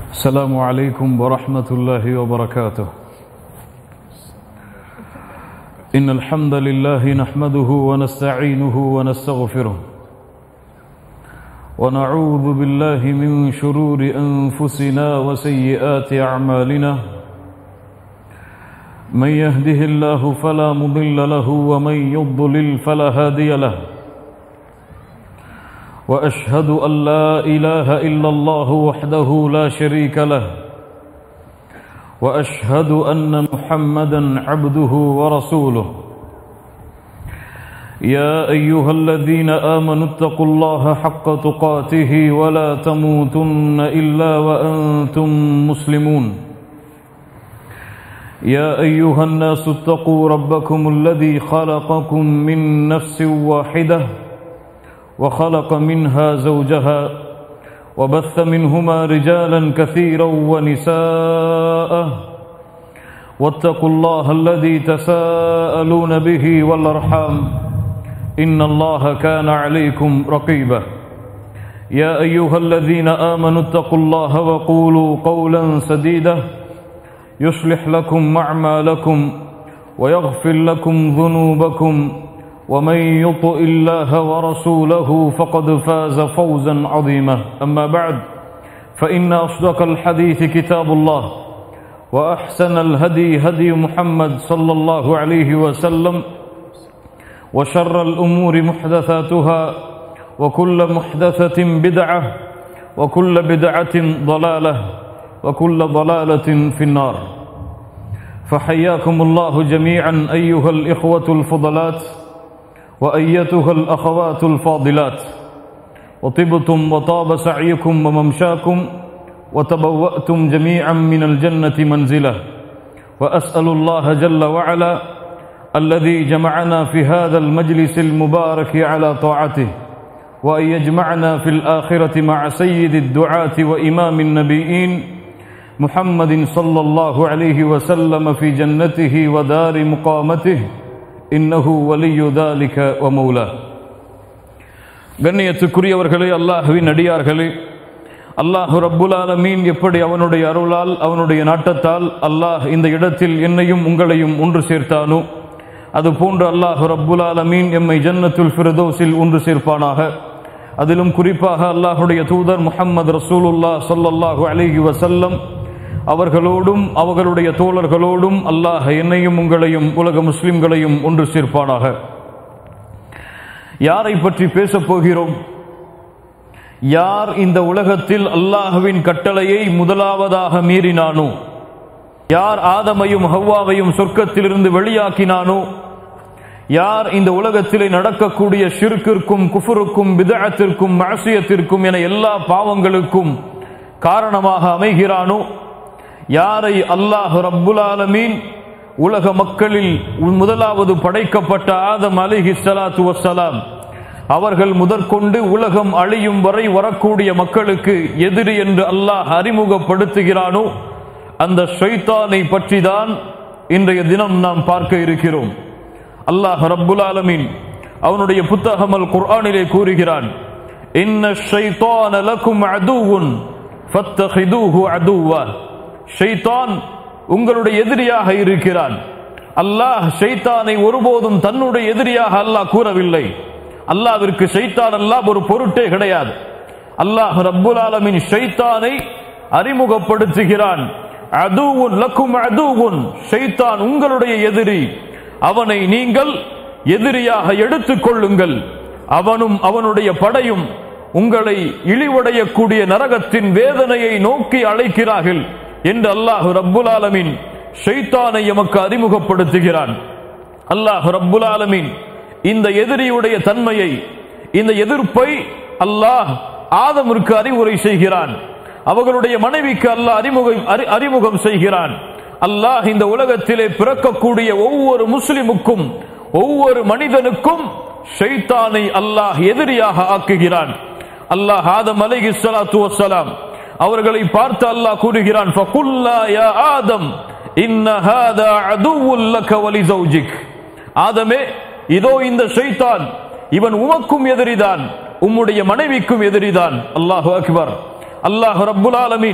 السلام عليكم ورحمة الله وبركاته إن الحمد لله نحمده ونستعينه ونستغفره ونعوذ بالله من شرور أنفسنا وسيئات أعمالنا من يهده الله فلا مضل له ومن يضلل فلا هادي له واشهد ان لا اله الا الله وحده لا شريك له واشهد ان محمدا عبده ورسوله يا ايها الذين امنوا اتقوا الله حق تقاته ولا تموتن الا وانتم مسلمون يا ايها الناس اتقوا ربكم الذي خلقكم من نفس واحده وخلق منها زوجها وبث منهما رجالا كثيرا ونساء واتقوا الله الذي تساءلون به والارحام ان الله كان عليكم رقيبا يا ايها الذين امنوا اتقوا الله وقولوا قولا سديدا يصلح لكم اعمالكم ويغفر لكم ذنوبكم ومن يطع الله ورسوله فقد فاز فوزا عظيما اما بعد فان اصدق الحديث كتاب الله واحسن الهدي هدي محمد صلى الله عليه وسلم وشر الامور محدثاتها وكل محدثه بدعه وكل بدعه ضلاله وكل ضلاله في النار فحياكم الله جميعا ايها الاخوه الفضلات وايتها الاخوات الفاضلات وطبتم وطاب سعيكم وممشاكم وتبواتم جميعا من الجنه منزله واسال الله جل وعلا الذي جمعنا في هذا المجلس المبارك على طاعته وان يجمعنا في الاخره مع سيد الدعاه وامام النبيين محمد صلى الله عليه وسلم في جنته ودار مقامته இன்னஹு வலியு தாலிக வமௌலா கண்ணியத்துக்குரியவர்களே அல்லாஹுவின் அடியார்களே அல்லாஹு ரப்புல் ஆலமீன் எப்படி அவனுடைய அருளால் அவனுடைய நாட்டத்தால் அல்லாஹ் இந்த இடத்தில் என்னையும் உங்களையும் ஒன்று சேர்த்தானோ அது போன்று அல்லாஹு ரப்புல் ஆலமீன் எம்மை ஜன்னத்துல் ஃபிரதோஸில் ஒன்று சேர்ப்பானாக அதிலும் குறிப்பாக அல்லாஹுடைய தூதர் முஹம்மது ரசூலுல்லா சொல்லல்லாஹு அலிஹி வசல்லம் அவர்களோடும் அவர்களுடைய தோழர்களோடும் அல்லாஹ் என்னையும் உங்களையும் உலக முஸ்லிம்களையும் ஒன்று சேர்ப்பானாக யாரை பற்றி பேசப் போகிறோம் யார் இந்த உலகத்தில் அல்லாஹுவின் கட்டளையை முதலாவதாக மீறினானோ யார் ஆதமையும் ஹவ்வாவையும் சொர்க்கத்திலிருந்து வெளியாக்கினானோ யார் இந்த உலகத்திலே நடக்கக்கூடிய ஷிர்கிற்கும் குஃபருக்கும் விதத்திற்கும் மாசியத்திற்கும் என எல்லா பாவங்களுக்கும் காரணமாக அமைகிறானோ யாரை அல்லாஹ் ரப்புல் ஆலமீன் உலக மக்களில் முதலாவது படைக்கப்பட்ட ஆதம் அலிஹி சலாத்து வசலாம் அவர்கள் முதற்கொண்டு உலகம் அழியும் வரை வரக்கூடிய மக்களுக்கு எதிரி என்று அல்லாஹ் அறிமுகப்படுத்துகிறானோ அந்த ஷைத்தானை பற்றி தான் இன்றைய தினம் நாம் பார்க்க இருக்கிறோம் அல்லாஹ் ரப்புல் ஆலமீன் அவனுடைய புத்தகம் அல் குர்ஆனிலே கூறுகிறான் இன்ன ஷைத்தான லக்கும் அதுவுன் ஃபத்தஹிதூஹு அதுவா ஷைத்தான் உங்களுடைய எதிரியாக இருக்கிறான் அல்லாஹ் ஷைத்தானை ஒருபோதும் தன்னுடைய எதிரியாக அல்லாஹ் கூறவில்லை அல்லாவிற்கு ஷைத்தான் அல்லாஹ் ஒரு பொருட்டே கிடையாது அல்லாஹ் ரப்புல் ஆலமின் ஷைத்தானை அறிமுகப்படுத்துகிறான் அதுவுன் லக்கும் அதுவுன் ஷைத்தான் உங்களுடைய எதிரி அவனை நீங்கள் எதிரியாக எடுத்துக் கொள்ளுங்கள் அவனும் அவனுடைய படையும் உங்களை இழிவடையக்கூடிய நரகத்தின் வேதனையை நோக்கி அழைக்கிறார்கள் என்று அல்லாஹ் ரப்புல் ஆலமின் ஷைத்தானை எமக்கு அறிமுகப்படுத்துகிறான் அல்லாஹ் ரப்புல் ஆலமின் இந்த எதிரியுடைய தன்மையை இந்த எதிர்ப்பை அல்லாஹ் ஆதமிற்கு அறிவுரை செய்கிறான் அவர்களுடைய மனைவிக்கு அல்லாஹ் அறிமுகம் அறிமுகம் செய்கிறான் அல்லாஹ் இந்த உலகத்திலே பிறக்கக்கூடிய ஒவ்வொரு முஸ்லிமுக்கும் ஒவ்வொரு மனிதனுக்கும் ஷைத்தானை அல்லாஹ் எதிரியாக ஆக்குகிறான் அல்லாஹ் ஆதம் அலைஹி ஸலாத்து வஸ்ஸலாம் அவர்களை பார்த்து அல்லாஹ் கூறுகிறான் ஃபகுல்லா யா ஆதம் இன்ன ஹாதா அதுவுல் லக வலி ஜௌஜிக் ஆதமே இதோ இந்த ஷைத்தான் இவன் உமக்கும் எதிரிதான் உம்முடைய மனைவிக்கும் எதிரிதான் அல்லாஹு அக்பர் அல்லாஹ் ரப்புல் ஆலமீன்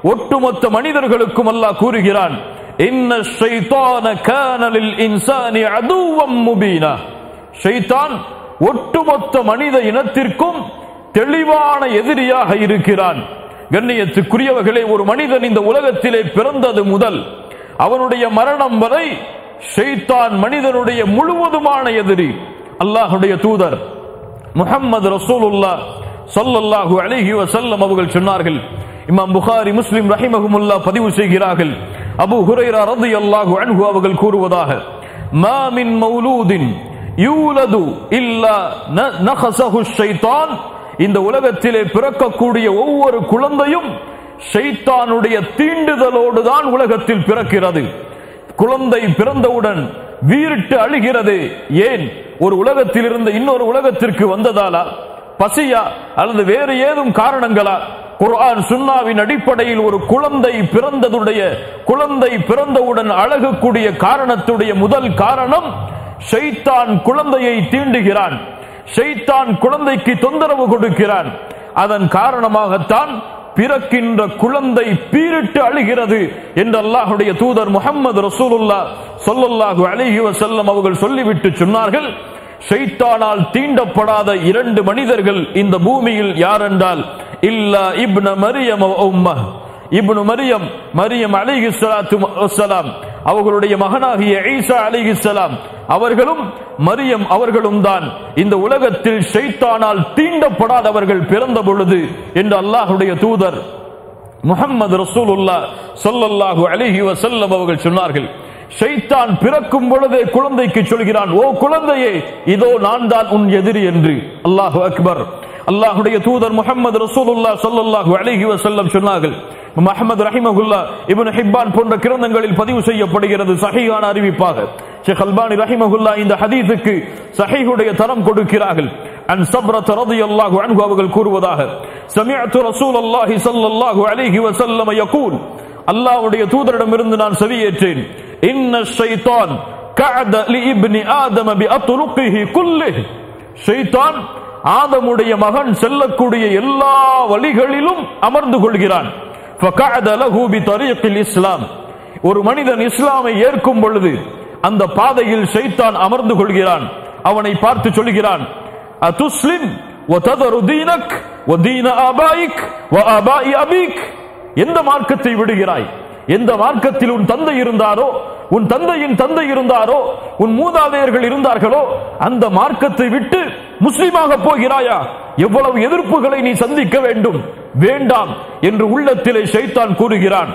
ஒட்டுமொத்த மனிதர்களுக்கும் அல்லாஹ் கூறுகிறான் இன்ன ஷைத்தான கானலில் இன்சானி அதுவம் முபீனா ஷைத்தான் ஒட்டுமொத்த மனித இனத்திற்கும் தெளிவான எதிரியாக இருக்கிறான் கண்ணியத்துக்குரியவர்களே ஒரு மனிதன் இந்த உலகத்திலே பிறந்தது முதல் அவனுடைய மரணம் வரை ஷைத்தான் மனிதனுடைய முழுவதுமான எதிரி அல்லாஹுடைய தூதர் முஹம்மது ரசூலுல்லா ஸல்லல்லாஹு அலைஹி வஸல்லம் அவர்கள் சொன்னார்கள் இமாம் புகாரி முஸ்லிம் ரஹிமஹுமுல்லா பதிவு செய்கிறார்கள் அபு ஹுரைரா ரலியல்லாஹு அன்ஹு அவர்கள் கூறுவதாக மா மின் மௌலூதின் யூலது இல்லா ந- நഖஸஹு ஷைத்தான் இந்த உலகத்திலே பிறக்கக்கூடிய ஒவ்வொரு குழந்தையும் ஷைத்தானுடைய தீண்டுதலோடு தான் உலகத்தில் பிறக்கிறது குழந்தை பிறந்தவுடன் வீரிட்டு அழுகிறது ஏன் ஒரு உலகத்தில் இருந்து இன்னொரு உலகத்திற்கு வந்ததாலா பசியா அல்லது வேறு ஏதும் காரணங்களா குர்ஆன் சுன்னாவின் அடிப்படையில் ஒரு குழந்தை பிறந்ததுடைய குழந்தை பிறந்தவுடன் அழகக்கூடிய காரணத்துடைய முதல் காரணம் ஷைத்தான் குழந்தையை தீண்டுகிறான் ஷைத்தான் குழந்தைக்கு தொந்தரவு கொடுக்கிறான் அதன் காரணமாகத்தான் பிறக்கின்ற குழந்தை பீரிட்டு அழுகிறது என்று அல்லாஹுடைய தூதர் முகமது ரசூலுல்லா சொல்லல்லாஹு அலைஹி வஸல்லம் அவர்கள் சொல்லிவிட்டு சொன்னார்கள் ஷைத்தானால் தீண்டப்படாத இரண்டு மனிதர்கள் இந்த பூமியில் யாரென்றால் இல்லா இப்ன மரியம் உம்ம இப்னு மரியம் மரியம் அலைஹி ஸலாத்து வஸ்ஸலாம் அவர்களுடைய மகனாகிய ஈசா அலைஹி ஸலாம் அவர்களும் மரியம் அவர்களும் தான் இந்த உலகத்தில் ஷைத்தானால் தீண்டப்படாதவர்கள் பிறந்த பொழுது என்று அல்லாஹ்வுடைய தூதர் முஹம்மது ரசூலுல்லா ஸல்லல்லாஹு அலைஹி வஸல்லம் அவர்கள் சொன்னார்கள் ஷைத்தான் பிறக்கும் பொழுதே குழந்தைக்கு சொல்கிறான் ஓ குழந்தையே இதோ நான் தான் உன் எதிரி என்று அல்லாஹு அக்பர் அல்லாஹுடைய தூதர் முஹம்மது ரசூலுல்லா ஸல்லல்லாஹு அலைஹி வஸல்லம் சொன்னார்கள் முஹம்மது ரஹிமகுல்லா இப்னு ஹிப்பான் போன்ற கிரந்தங்களில் பதிவு செய்யப்படுகிறது சஹீஹான அறிவிப்பாக ஷேக் அல்பானி ரஹிமகுல்லா இந்த ஹதீஸுக்கு சஹீஹுடைய தரம் கொடுக்கிறார்கள் அன் சப்ரத் ரலியல்லாஹு அன்ஹு அவர்கள் கூறுவதாக சமிஅத்து ரசூலல்லாஹி ஸல்லல்லாஹு அலைஹி வஸல்லம் யகூல் அல்லாஹ்வுடைய தூதரிடமிருந்து நான் செவியேற்றேன் இன்ன ஷைத்தான் கஅத லி இப்னி ஆதம பி அத்ருகிஹி குல்லிஹ் ஷைத்தான் ஆதமுடைய மகன் செல்லக்கூடிய எல்லா வழிகளிலும் அமர்ந்து கொள்கிறான் فقعد له بطريق الاسلام ஒரு மனிதன் இஸ்லாமை ஏற்கும் பொழுது அந்த பாதையில் ஷைத்தான் அமர்ந்து கொள்கிறான் அவனை பார்த்து சொல்கிறான் அதுஸ்லிம் وتذر دينك ودين آبائك وآباء أبيك எந்த மார்க்கத்தை விடுகிறாய் எந்த மார்க்கத்தில் உன் தந்தை இருந்தாரோ உன் தந்தையின் தந்தை இருந்தாரோ உன் மூதாதையர்கள் இருந்தார்களோ அந்த மார்க்கத்தை விட்டு முஸ்லிமாக போகிறாயா எவ்வளவு எதிர்ப்புகளை நீ சந்திக்க வேண்டும் வேண்டாம் என்று உள்ளத்திலே ஷைத்தான் கூறுகிறான்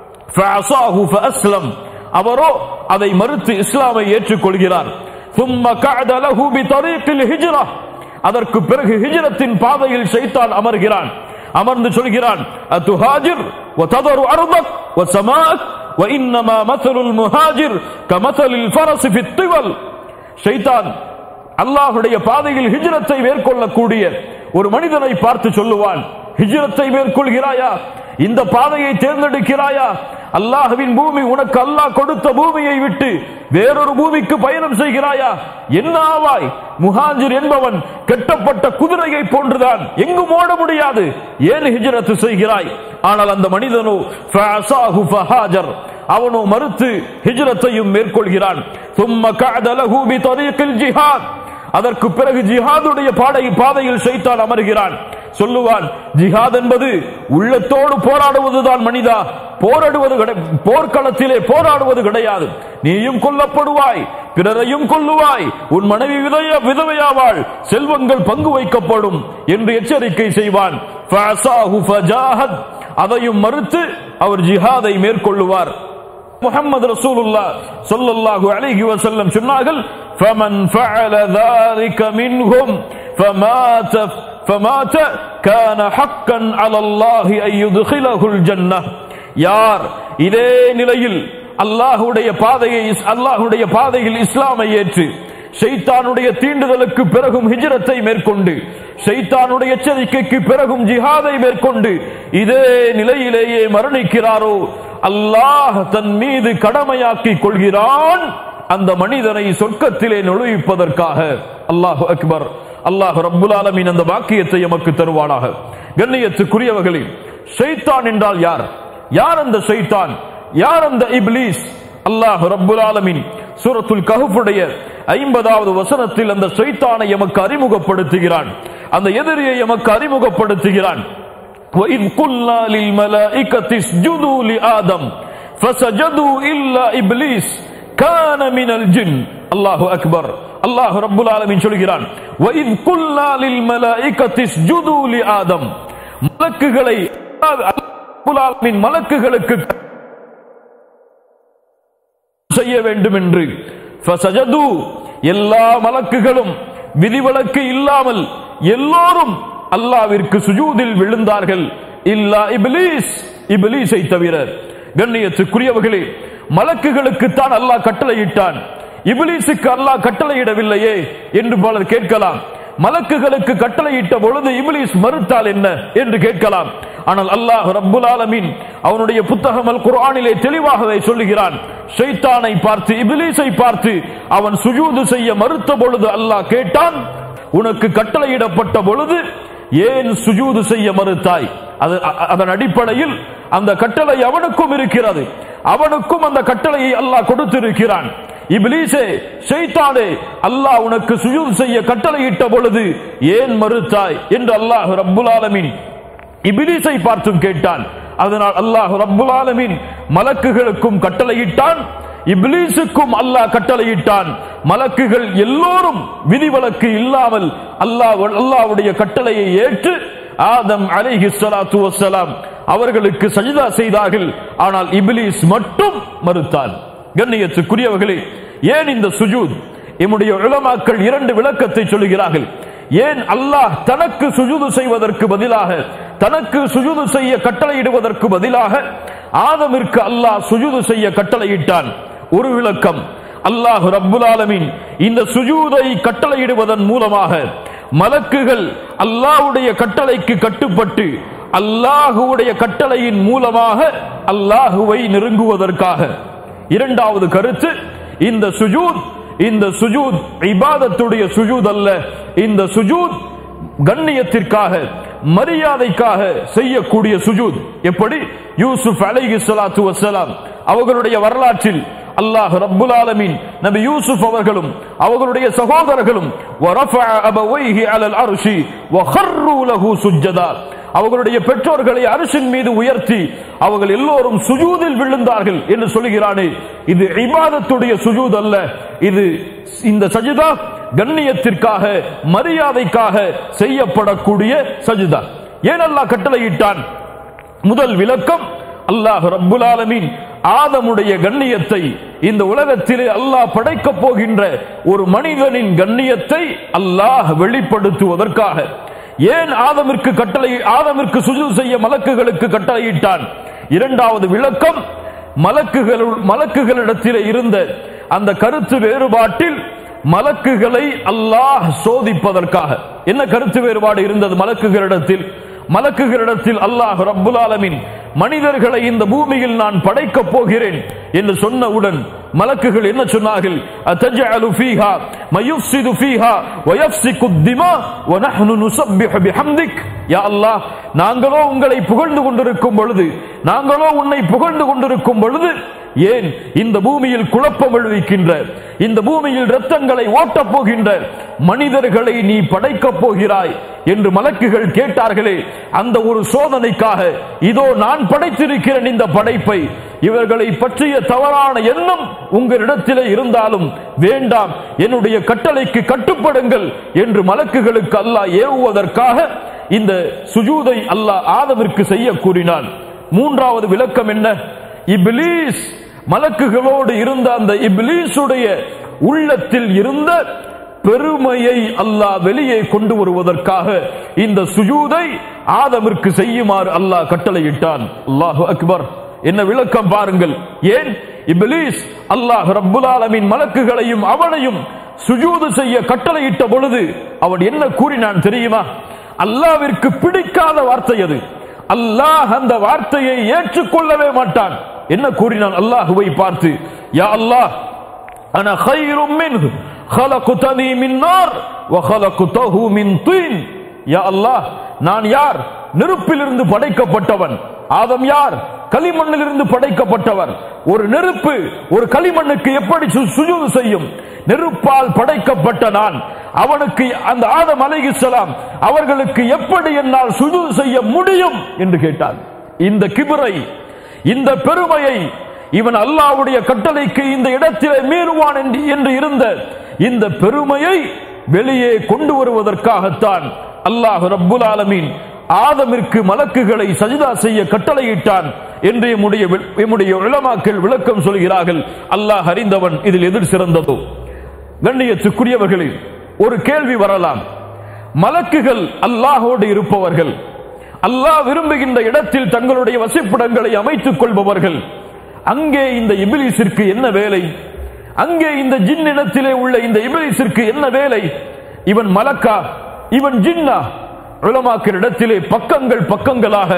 فعصاه فأسلم அவரோ அதை மறுத்து இஸ்லாமை ஏற்றுக்கொள்கிறார் ثم قعد له بطريق الهجرة அதற்கு பிறகு ஹிஜ்ரத்தின் பாதையில் ஷைத்தான் அமர்கிறான் அமர்ந்து சொல்கிறான் அத்துஹாஜிர் وتذر أرضك وسماءك وإنما مثل المهاجر كمثل الفرس في الطول ஷைத்தான் அல்லாஹுடைய பாதையில் ஹிஜ்ரத்தை மேற்கொள்ளக்கூடிய ஒரு மனிதனை பார்த்து சொல்லுவான் ஹிஜ்ரத்தை மேற்கொள்கிறாயா இந்த பாதையை தேர்ந்தெடுக்கிறாயா அல்லாஹ்வின் பூமி உனக்கு அல்லாஹ் கொடுத்த பூமியை விட்டு வேறொரு பூமிக்கு பயணம் செய்கிறாயா என்ன ஆவாய் முஹாஜிர் என்பவன் கெட்டப்பட்ட குதிரையை போன்றுதான் எங்கும் ஓட முடியாது ஏன் ஹிஜ்ரத்து செய்கிறாய் ஆனால் அந்த மனிதனோ ஃபஅஸாஹு ஃபஹாஜர் அவனோ மறுத்து ஹிஜ்ரத்தையும் மேற்கொள்கிறான் ثم قعد له بطريق الجهاد அதற்கு பிறகு ஜிஹாதுடைய பாடை பாதையில் ஷைத்தான் அமர்கிறான் சொல்லுவான் ஜிஹாத் என்பது உள்ளத்தோடு போராடுவதுதான் மனிதா போராடுவது கிடை- போர்க்களத்திலே போராடுவது கிடையாது நீயும் கொல்லப்படுவாய் பிறரையும் கொல்லுவாய் உன் மனைவி விதய விதவையாவாள் செல்வங்கள் பங்கு வைக்கப்படும் என்று எச்சரிக்கை செய்வான் ஃபஅஸாஹு ஃபஜாஹத். அதையும் மறுத்து அவர் ஜிஹாதை மேற்கொள்ளுவார் முஹம்மது ரசூலுல்லா ஸல்லல்லாஹு அலைஹி வஸல்லம் சொன்னார்கள் فمن فعل ذلك منهم فمات فمات كان حقا على الله ان يدخله الجنه யார் இதே நிலையில் அல்லாஹ்வுடைய பாதையை அல்லாஹ்வுடைய பாதையில் இஸ்லாமை ஏற்று ஷைத்தானுடைய தீண்டுதலுக்கு பிறகும் ஹிஜ்ரத்தை மேற்கொண்டு ஷைத்தானுடைய எச்சரிக்கைக்கு பிறகும் ஜிஹாதை மேற்கொண்டு இதே நிலையிலேயே மரணிக்கிறாரோ அல்லாஹ் தன் மீது கடமையாக்கி கொள்கிறான் அந்த மனிதனை சொர்க்கத்திலே நுழைவிப்பதற்காக அல்லாஹ் அக்பர் அல்லாஹ் ரப்புல் ஆலமீன் அந்த வாக்கியத்தை எமக்கு தருவானாக கண்ணியத்துக்குரியவர்களே ஷைத்தான் என்றால் யார் யார் அந்த ஷைத்தான் யார் அந்த இப்லீஸ் அல்லாஹ் ரப்புல் ஆலமீன் சூரத்துல் கஹஃபுடைய ஐம்பதாவது வசனத்தில் அந்த ஷைத்தானை எமக்கு அறிமுகப்படுத்துகிறான் அந்த எதிரியை எமக்கு அறிமுகப்படுத்துகிறான் وَإِذْ قُلْنَا لِلْمَلَائِكَةِ اسْجُدُوا لِآدَمَ فَسَجَدُوا إِلَّا إِبْلِيسَ كَانَ مِنَ الْجِنِّ அல்லாஹு அக்பர் அல்லாஹ் ரப்புல் ஆலமீன் சொல்கிறான் وَإِذْ قُلْنَا لِلْمَلَائِكَةِ اسْجُدُوا لِآدَمَ மலக்குகளை ரப்புல் ஆலமீன் மலக்குகளுக்கு செய்ய வேண்டும் என்று ஃபசஜது எல்லா மலக்குகளும் விதிவிலக்கு இல்லாமல் எல்லோரும் அல்லாவிற்கு சுஜூதில் விழுந்தார்கள் இல்லா இப்லீஸ் இப்லீஸை தவிர கண்ணியத்துக்குரியவர்களே மலக்குகளுக்கு தான் அல்லாஹ் கட்டளையிட்டான் இப்லீஸுக்கு அல்லாஹ் கட்டளையிடவில்லையே என்று பலர் கேட்கலாம் மலக்குகளுக்கு கட்டளையிட்ட பொழுது இப்லீஸ் மறுத்தால் என்ன என்று கேட்கலாம் ஆனால் அல்லாஹ் ரப்புல் ஆலமீன் அவனுடைய புத்தகம் அல் குர்ஆனிலே தெளிவாகவே சொல்லுகிறான் ஷைத்தானை பார்த்து இப்லீஸை பார்த்து அவன் சுஜூது செய்ய மறுத்த பொழுது அல்லாஹ் கேட்டான் உனக்கு கட்டளையிடப்பட்ட பொழுது ஏன் சுஜூது செய்ய மறுத்தாய் அது அ- அதன் அடிப்படையில் அந்த கட்டளை அவனுக்கும் இருக்கிறது அவனுக்கும் அந்த கட்டளையை அல்லாஹ் கொடுத்திருக்கிறான் இப்லீஸே ஷைத்தானே அல்லாஹ் உனக்கு சுஜூது செய்ய கட்டளையிட்ட பொழுது ஏன் மறுத்தாய் என்று அல்லாஹ் ரப்புல் ஆலமீன் இபிலிஸை பார்த்தும் கேட்டான் அதனால் அல்லாஹ் ரப்புல் ஆலமீன் மலக்குகளுக்கும் கட்டளையிட்டான் இப்லீஸுக்கும் அல்லாஹ் கட்டளையிட்டான் மலக்குகள் எல்லோரும் விதிவிலக்கு இல்லாமல் அல்லாஹ் அல்லாஹ்வுடைய கட்டளையை ஏற்று ஆதம் அலைஹி ஸலாத்து வஸ்ஸலாம் அவர்களுக்கு சஜிதா செய்தார்கள் ஆனால் இப்லீஸ் மட்டும் மறுத்தான் கண்ணியத்துக்குரியவர்களே ஏன் இந்த சுஜூத் எம்முடைய உலமாக்கள் இரண்டு விளக்கத்தை சொல்லுகிறார்கள் ஏன் அல்லாஹ் தனக்கு சுஜூது செய்வதற்கு பதிலாக தனக்கு சுஜூது செய்ய கட்டளையிடுவதற்கு பதிலாக ஆதமிற்கு அல்லாஹ் சுஜூது செய்ய கட்டளையிட்டான் ஒரு விளக்கம் அல்லாஹ் ரப்புல் ஆலமீன் இந்த சுஜூதை கட்டளையிடுவதன் மூலமாக மலக்குகள் அல்லாஹ்வுடைய கட்டளைக்கு கட்டுப்பட்டு அல்லாஹுவுடைய கட்டளையின் மூலமாக அல்லாஹுவை நெருங்குவதற்காக இரண்டாவது கருத்து இந்த சுஜூத் இந்த சுஜூத் இபாதத்துடைய சுஜூத் அல்ல இந்த சுஜூத் கண்ணியத்திற்காக மரியாதைக்காக செய்யக்கூடிய சுஜூத் எப்படி யூசுப் அலைஹி ஸலாத்து வஸ்ஸலாம் அவர்களுடைய வரலாற்றில் அல்லாஹ் ரப்புல் ஆலமீன் நபி யூசுப் அவர்களும் அவர்களுடைய சகோதரர்களும் வரஃபஅ அபவைஹி அலல் அர்ஷி வஹர்ரு லஹு சுஜ்ஜதா அவர்களுடைய பெற்றோர்களை அரிசின் மீது உயர்த்தி அவர்கள் எல்லோரும் சுஜூதில் விழுந்தார்கள் என்று சொல்கிறானே இது இபாதத்துடைய சுஜூத் அல்ல இது இந்த சஜிதா கண்ணியத்திற்காக மரியாதைக்காக செய்யப்படக்கூடிய சஜிதா ஏன் அல்லாஹ் கட்டளையிட்டான் முதல் விளக்கம் அல்லாஹ் ரப்புல் ஆலமீன் ஆதமுடைய கண்ணியத்தை இந்த உலகத்திலே அல்லாஹ் படைக்கப் போகின்ற ஒரு மனிதனின் கண்ணியத்தை அல்லாஹ் வெளிப்படுத்துவதற்காக ஏன் ஆதமிற்கு கட்டளை ஆதமிற்கு சுஜூத் செய்ய மலக்குகளுக்கு கட்டளையிட்டான் இரண்டாவது விளக்கம் மலக்குகள் மலக்குகளிடத்திலே இருந்த அந்த கருத்து வேறுபாட்டில் மலக்குகளை அல்லாஹ் சோதிப்பதற்காக என்ன கருத்து வேறுபாடு இருந்தது மலக்குகளிடத்தில் மலக்குகளிடத்தில் அல்லாஹ் ரப்புல் ஆலமீன் மனிதர்களை இந்த பூமியில் நான் படைக்கப் போகிறேன் என்று சொன்னவுடன் மலக்குகள் என்ன சொன்னார்கள் அத்தஜஅலு ஃபீஹா மயுஃப்ஸிது ஃபீஹா வயஃப்ஸிகு திமா வநஹ்னு நுஸப்பிஹு பிஹம்திக் யா அல்லாஹ் நாங்களோ உங்களை புகழ்ந்து கொண்டிருக்கும் பொழுது நாங்களோ உன்னை புகழ்ந்து கொண்டிருக்கும் பொழுது ஏன் இந்த பூமியில் குழப்பம் விளைவிக்கின்ற இந்த பூமியில் ரத்தங்களை ஓட்டப் போகின்ற மனிதர்களை நீ படைக்கப் போகிறாய் என்று மலக்குகள் கேட்டார்களே அந்த ஒரு சோதனைக்காக இதோ நான் படைத்திருக்கிறேன் இந்த படைப்பை இவர்களை பற்றிய தவறான எண்ணம் உங்களிடத்திலே இருந்தாலும் வேண்டாம் என்னுடைய கட்டளைக்கு கட்டுப்படுங்கள் என்று மலக்குகளுக்கு அல்லாஹ் ஏவுவதற்காக இந்த சுஜூதை அல்லாஹ் ஆதமிற்கு செய்ய கூறினான் மூன்றாவது விளக்கம் என்ன இப்லீஸ் மலக்குகளோடு இருந்த அந்த இப்லீஸுடைய உள்ளத்தில் இருந்த பெருமையை அல்லாஹ் வெளியே கொண்டு வருவதற்காக இந்த சுஜூதை ஆதமிற்கு செய்யுமாறு அல்லாஹ் கட்டளையிட்டான் அல்லாஹு அக்பர் என்ன விளக்கம் பாருங்கள் ஏன் இப்லீஸ் அல்லாஹ் ரப்புல் ஆலமீன் மலக்குகளையும் அவனையும் சுஜூது செய்ய கட்டளையிட்ட பொழுது அவன் என்ன கூறினான் தெரியுமா அல்லாவிற்கு பிடிக்காத வார்த்தை அது அல்லாஹ் அந்த வார்த்தையை ஏற்றுக்கொள்ளவே மாட்டான் என்ன கூறினான் அல்லாஹுவை பார்த்து யா அல்லாஹ் أنا خير منه خلقتني من نار وخلقته من طين يا الله நான் யார் நெருப்பிலிருந்து படைக்கப்பட்டவன் ஆதம் யார் களிமண்ணிலிருந்து படைக்கப்பட்டவர் ஒரு நெருப்பு ஒரு களிமண்ணுக்கு எப்படி சு- சுஜூது செய்யும் நெருப்பால் படைக்கப்பட்ட நான் அவனுக்கு அந்த ஆதம் அலைஹிஸ்ஸலாம் அவர்களுக்கு எப்படி என்னால் சுஜூது செய்ய முடியும் என்று கேட்டான் இந்த கிபரை இந்த பெருமையை இவன் அல்லாஹ்வுடைய கட்டளைக்கு இந்த இடத்திலே மீறுவான் என்று- என்று இருந்த இந்த பெருமையை வெளியே கொண்டு வருவதற்காகத்தான் அல்லாஹ் ரப்புல் ஆலமீன் ஆதமிற்கு மலக்குகளை சஜிதா செய்ய கட்டளையிட்டான் என்று எம்முடைய எம்முடைய உலமாக்கள் விளக்கம் சொல்கிறார்கள் அல்லாஹ் அறிந்தவன் இதில் எதிர் சிறந்ததோ கண்ணியத்துக்குரியவர்களே ஒரு கேள்வி வரலாம் மலக்குகள் அல்லாஹோடு இருப்பவர்கள் அல்லாஹ் விரும்புகின்ற இடத்தில் தங்களுடைய வசிப்பிடங்களை அமைத்துக் கொள்பவர்கள் அங்கே இந்த இபிலிஸிற்கு என்ன வேலை அங்கே இந்த ஜின் இனத்திலே உள்ள இந்த இபிலிஸிற்கு என்ன வேலை இவன் மலக்கா இவன் ஜின்னா உலமாக்கிற இடத்திலே பக்கங்கள் பக்கங்களாக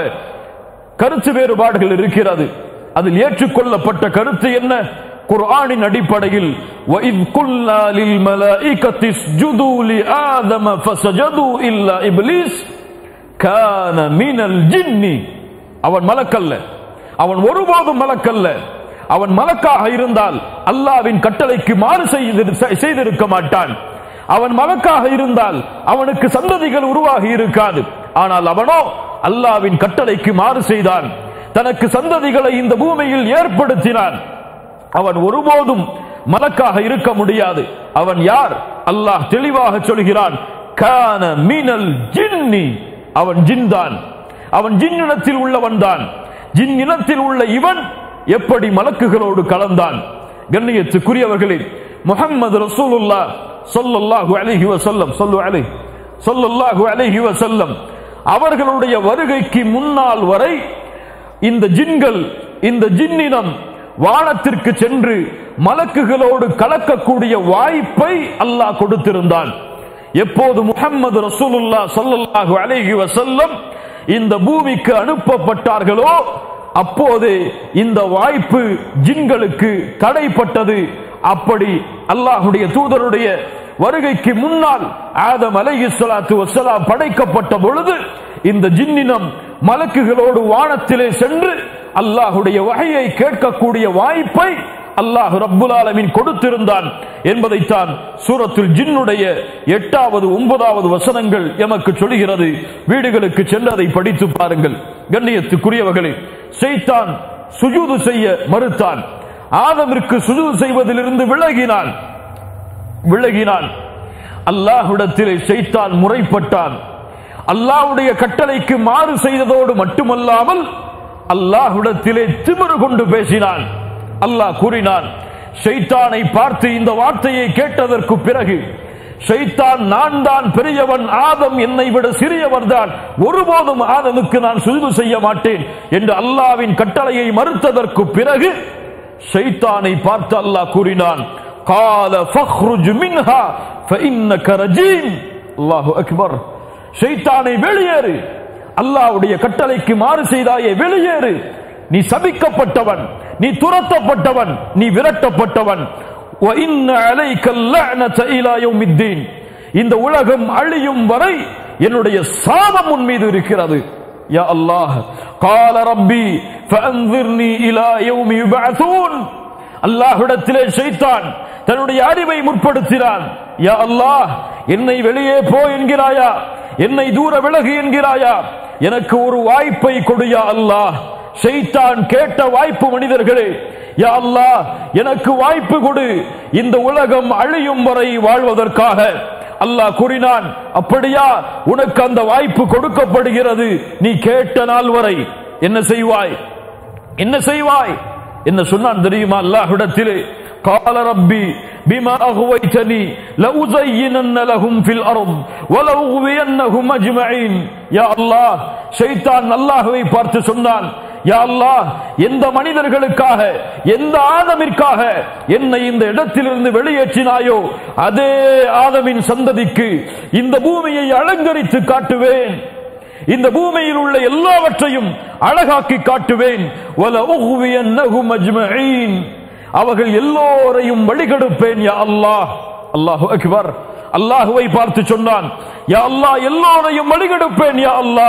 கருத்து வேறுபாடுகள் இருக்கிறது அதில் ஏற்றுக்கொள்ளப்பட்ட கருத்து என்ன குர்ஆனின் அடிப்படையில் وَإِذْ قُلْنَا لِلْمَلَائِكَةِ اسْجُدُوا لِآدَمَ فَسَجَدُوا إِلَّا إِبْلِيسَ كَانَ مِنَ الْجِنِّ அவன் மலக்கல்ல அவன் ஒருபோதும் மலக்கல்ல அவன் மலக்காக இருந்தால் அல்லாவின் கட்டளைக்கு மாறு செய்திரு- செய்திருக்க மாட்டான் அவன் மலக்காக இருந்தால் அவனுக்கு சந்ததிகள் உருவாகி இருக்காது ஆனால் அவனோ அல்லாவின் கட்டளைக்கு மாறு செய்தான் தனக்கு சந்ததிகளை இந்த பூமியில் ஏற்படுத்தினான் அவன் ஒருபோதும் மலக்காக இருக்க முடியாது அவன் யார் அல்லாஹ் தெளிவாக சொல்கிறான் கான மீனல் ஜின்னி அவன் ஜின்தான் அவன் ஜின் இனத்தில் உள்ளவன் தான் ஜின் இனத்தில் உள்ள இவன் எப்படி மலக்குகளோடு கலந்தான் கண்ணியத்துக்குரியவர்களே முஹம்மது ரசூலுல்லாஹ் ஸல்லல்லாஹு அலைஹி வஸல்லம் ஸல்லு அலைஹி ஸல்லல்லாஹு அலைஹி வஸல்லம் அவர்களுடைய வருகைக்கு முன்னால் வரை இந்த ஜின்கள் இந்த ஜின்னினம் வானத்திற்கு சென்று மலக்குகளோடு கலக்கக்கூடிய வாய்ப்பை அல்லாஹ் கொடுத்திருந்தான் எப்போது முஹம்மது ரசூலுல்லாஹ் ஸல்லல்லாஹு அலைஹி வஸல்லம் இந்த பூமிக்கு அனுப்பப்பட்டார்களோ அப்போது இந்த வாய்ப்பு ஜின்களுக்கு தடைப்பட்டது அப்படி அல்லாஹுடைய தூதருடைய வருகைக்கு முன்னால் ஆதம் அலைஹிஸ்ஸலாத்து வஸ்ஸலாம் படைக்கப்பட்ட பொழுது இந்த ஜின்னினம் மலக்குகளோடு வானத்திலே சென்று அல்லாஹுடைய வகையை கேட்கக்கூடிய வாய்ப்பை அல்லாஹ் ரப்புல் ஆலமீன் கொடுத்திருந்தான் என்பதைத்தான் சூரத்துல் ஜின்னுடைய எட்டாவது ஒன்பதாவது வசனங்கள் எமக்கு சொல்கிறது வீடுகளுக்கு சென்று அதை படித்து பாருங்கள் கண்ணியத்துக்குரியவர்களே செய்தான் சுஜூது செய்ய மறுத்தான் ஆதமிற்கு சுஜூது செய்வதிலிருந்து விலகினான் விலகினான் அல்லாஹ்விடத்திலே செய்தான் முறைப்பட்டான் அல்லாஹ்வுடைய கட்டளைக்கு மாறு செய்ததோடு மட்டுமல்லாமல் அல்லாஹ்விடத்திலே திமிரு கொண்டு பேசினான் அல்லாஹ் கூறினான் ஷைத்தானை பார்த்து இந்த வார்த்தையை கேட்டதற்கு பிறகு ஷைத்தான் நான் தான் பெரியவன் ஆதம் என்னை விட சிறியவர் தான் ஒருபோதும் ஆதமுக்கு நான் சுஜூது செய்ய மாட்டேன் என்று அல்லாவின் கட்டளையை மறுத்ததற்கு பிறகு ஷைத்தானை பார்த்து அல்லாஹ் கூறினான் قال فاخرج منها فإنك رجيم الله أكبر ஷைத்தானை வெளியேறு அல்லாஹ்வுடைய கட்டளைக்கு மாறு செய்தாயே வெளியேறு நீ சபிக்கப்பட்டவன் நீ துரத்தப்பட்டவன் நீ விரட்டப்பட்டவன் وَإِنَّ عَلَيْكَ اللَّعْنَةَ إِلَى يَوْمِ الدِّينِ இந்த உலகம் அழியும் வரை என்னுடைய சாபம் உன் மீது இருக்கிறது யா அல்லாஹ் قال ربي فأنظرني إلى يوم يبعثون அல்லாஹ்விடத்திலே ஷைத்தான் தன்னுடைய அறிவை முற்படுத்தினான் யா அல்லாஹ் என்னை வெளியே போ என்கிறாயா என்னை தூர விலகு என்கிறாயா எனக்கு ஒரு வாய்ப்பை கொடுயா அல்லாஹ் ஷைத்தான் கேட்ட வாய்ப்பு மனிதர்களே யா அல்லாஹ் எனக்கு வாய்ப்பு கொடு இந்த உலகம் அழியும் வரை வாழ்வதற்காக அல்லாஹ் கூறினான் அப்படியா உனக்கு அந்த வாய்ப்பு கொடுக்கப்படுகிறது நீ கேட்ட நாள் வரை என்ன செய்வாய் என்ன செய்வாய் என்ன சொன்னான் தெரியுமா அல்லாஹ்விடத்திலே قال ربي بما أغويتني لأزينن لهم في الأرض ولأغوينهم أجمعين يا الله ஷைத்தான் அல்லாஹ்வை பார்த்து சொன்னான் யா அல்லாஹ் எந்த மனிதர்களுக்காக எந்த ஆதமிற்காக என்னை இந்த இடத்திலிருந்து வெளியேற்றினாயோ அதே ஆதமின் சந்ததிக்கு இந்த பூமியை அலங்கரித்து காட்டுவேன் இந்த பூமியில் உள்ள எல்லாவற்றையும் அழகாக்கி காட்டுவேன் وَلَأُغْوِيَنَّهُمْ أَجْمَعِينَ அவர்கள் எல்லோரையும் வழிகெடுப்பேன் யா அல்லாஹ் அல்லாஹு அக்பர் அல்லாஹுவை பார்த்து சொன்னான் யா அல்லாஹ் எல்லோரையும் வழிகெடுப்பேன் யா அல்லாஹ்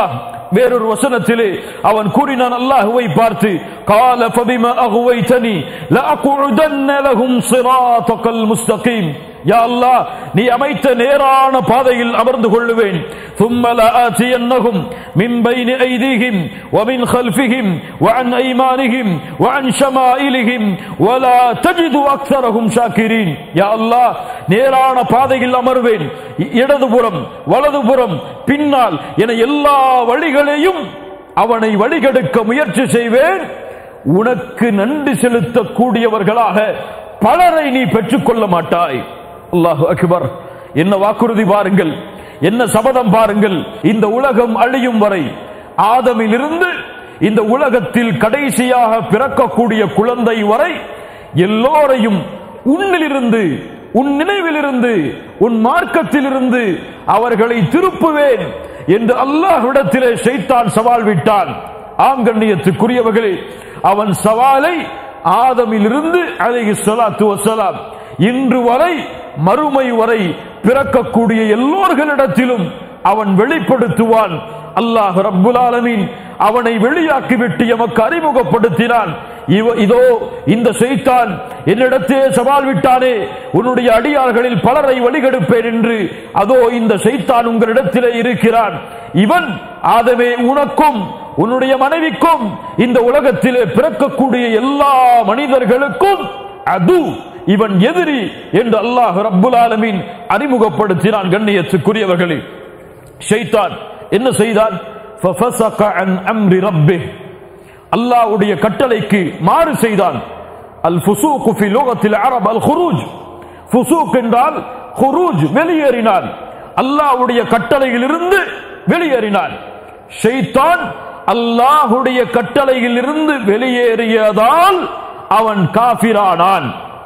வேறொரு வசனத்திலே அவன் கூறினான் அல்லாஹுவை பார்த்து கால ஃபபிம அகுவைதனி லஅகுதன்ன லஹும் சிராத்தகல் முஸ்தகீம் யா அல்லாஹ் நீ அமைத்த நேரான பாதையில் அமர்ந்து கொள்ளுவேன் ثم لآتينهم من بين أيديهم ومن خلفهم وعن أيمانهم وعن شمائلهم ولا تجد أكثرهم شاكرين يا الله நேரான பாதையில் அமர்வேன் இடதுபுறம் வலதுபுறம் பின்னால் என எல்லா வழிகளையும் அவனை வழிகெடுக்க முயற்சி செய்வேன் உனக்கு நன்றி செலுத்தக்கூடியவர்களாக பலரை நீ பெற்றுக்கொள்ள மாட்டாய் அல்லாஹு அக்பர் என்ன வாக்குறுதி பாருங்கள் என்ன சபதம் பாருங்கள் இந்த உலகம் அழியும் வரை ஆதமிலிருந்து இந்த உலகத்தில் கடைசியாக பிறக்கக்கூடிய குழந்தை வரை எல்லோரையும் உன்னிலிருந்து உன் நினைவிலிருந்து உன் மார்க்கத்திலிருந்து அவர்களை திருப்புவேன் என்று அல்லாஹ்விடத்திலே ஷைத்தான் சவால் விட்டான் ஆங்கண்ணியத்துக்குரியவர்களே அவன் சவாலை ஆதமிலிருந்து அலைஹி ஸலாத்து வஸலாம் இன்று வரை மறுமை வரை பிறக்கக்கூடிய எல்லோர்களிடத்திலும் அவன் வெளிப்படுத்துவான் அல்லாஹ் ரப்புல் ஆலமீன் அவனை வெளியாக்கிவிட்டு எமக்கு அறிமுகப்படுத்தினான் இவ- இதோ இந்த செய்தான் என்னிடத்தே சவால் விட்டானே உன்னுடைய அடியார்களில் பலரை வழிகெடுப்பேன் என்று அதோ இந்த செய்தான் உங்களிடத்திலே இருக்கிறான் இவன் ஆதவே உனக்கும் உன்னுடைய மனைவிக்கும் இந்த உலகத்திலே பிறக்கக்கூடிய எல்லா மனிதர்களுக்கும் அது இவன் எதிரி என்று அல்லாஹ் ரப்புல் ஆலமீன் அறிமுகப்படுத்தினான் கண்ணியத்துக்குரியவர்களே ஷைத்தான் என்ன செய்தான் فَفَسَقَ عَنْ أَمْرِ رَبِّهِ அல்லாஹ்வுடைய கட்டளைக்கு மாறு செய்தான் அல் ஃபுசூக் ஃபி லுகத்தில் அரப் அல் குரூஜ் ஃபுசூக் என்றால் குரூஜ் வெளியேறினான் அல்லாஹ்வுடைய கட்டளையிலிருந்து வெளியேறினான் ஷைத்தான் அல்லாஹ்வுடைய கட்டளையிலிருந்து வெளியேறியதால் அவன் காபிரானான்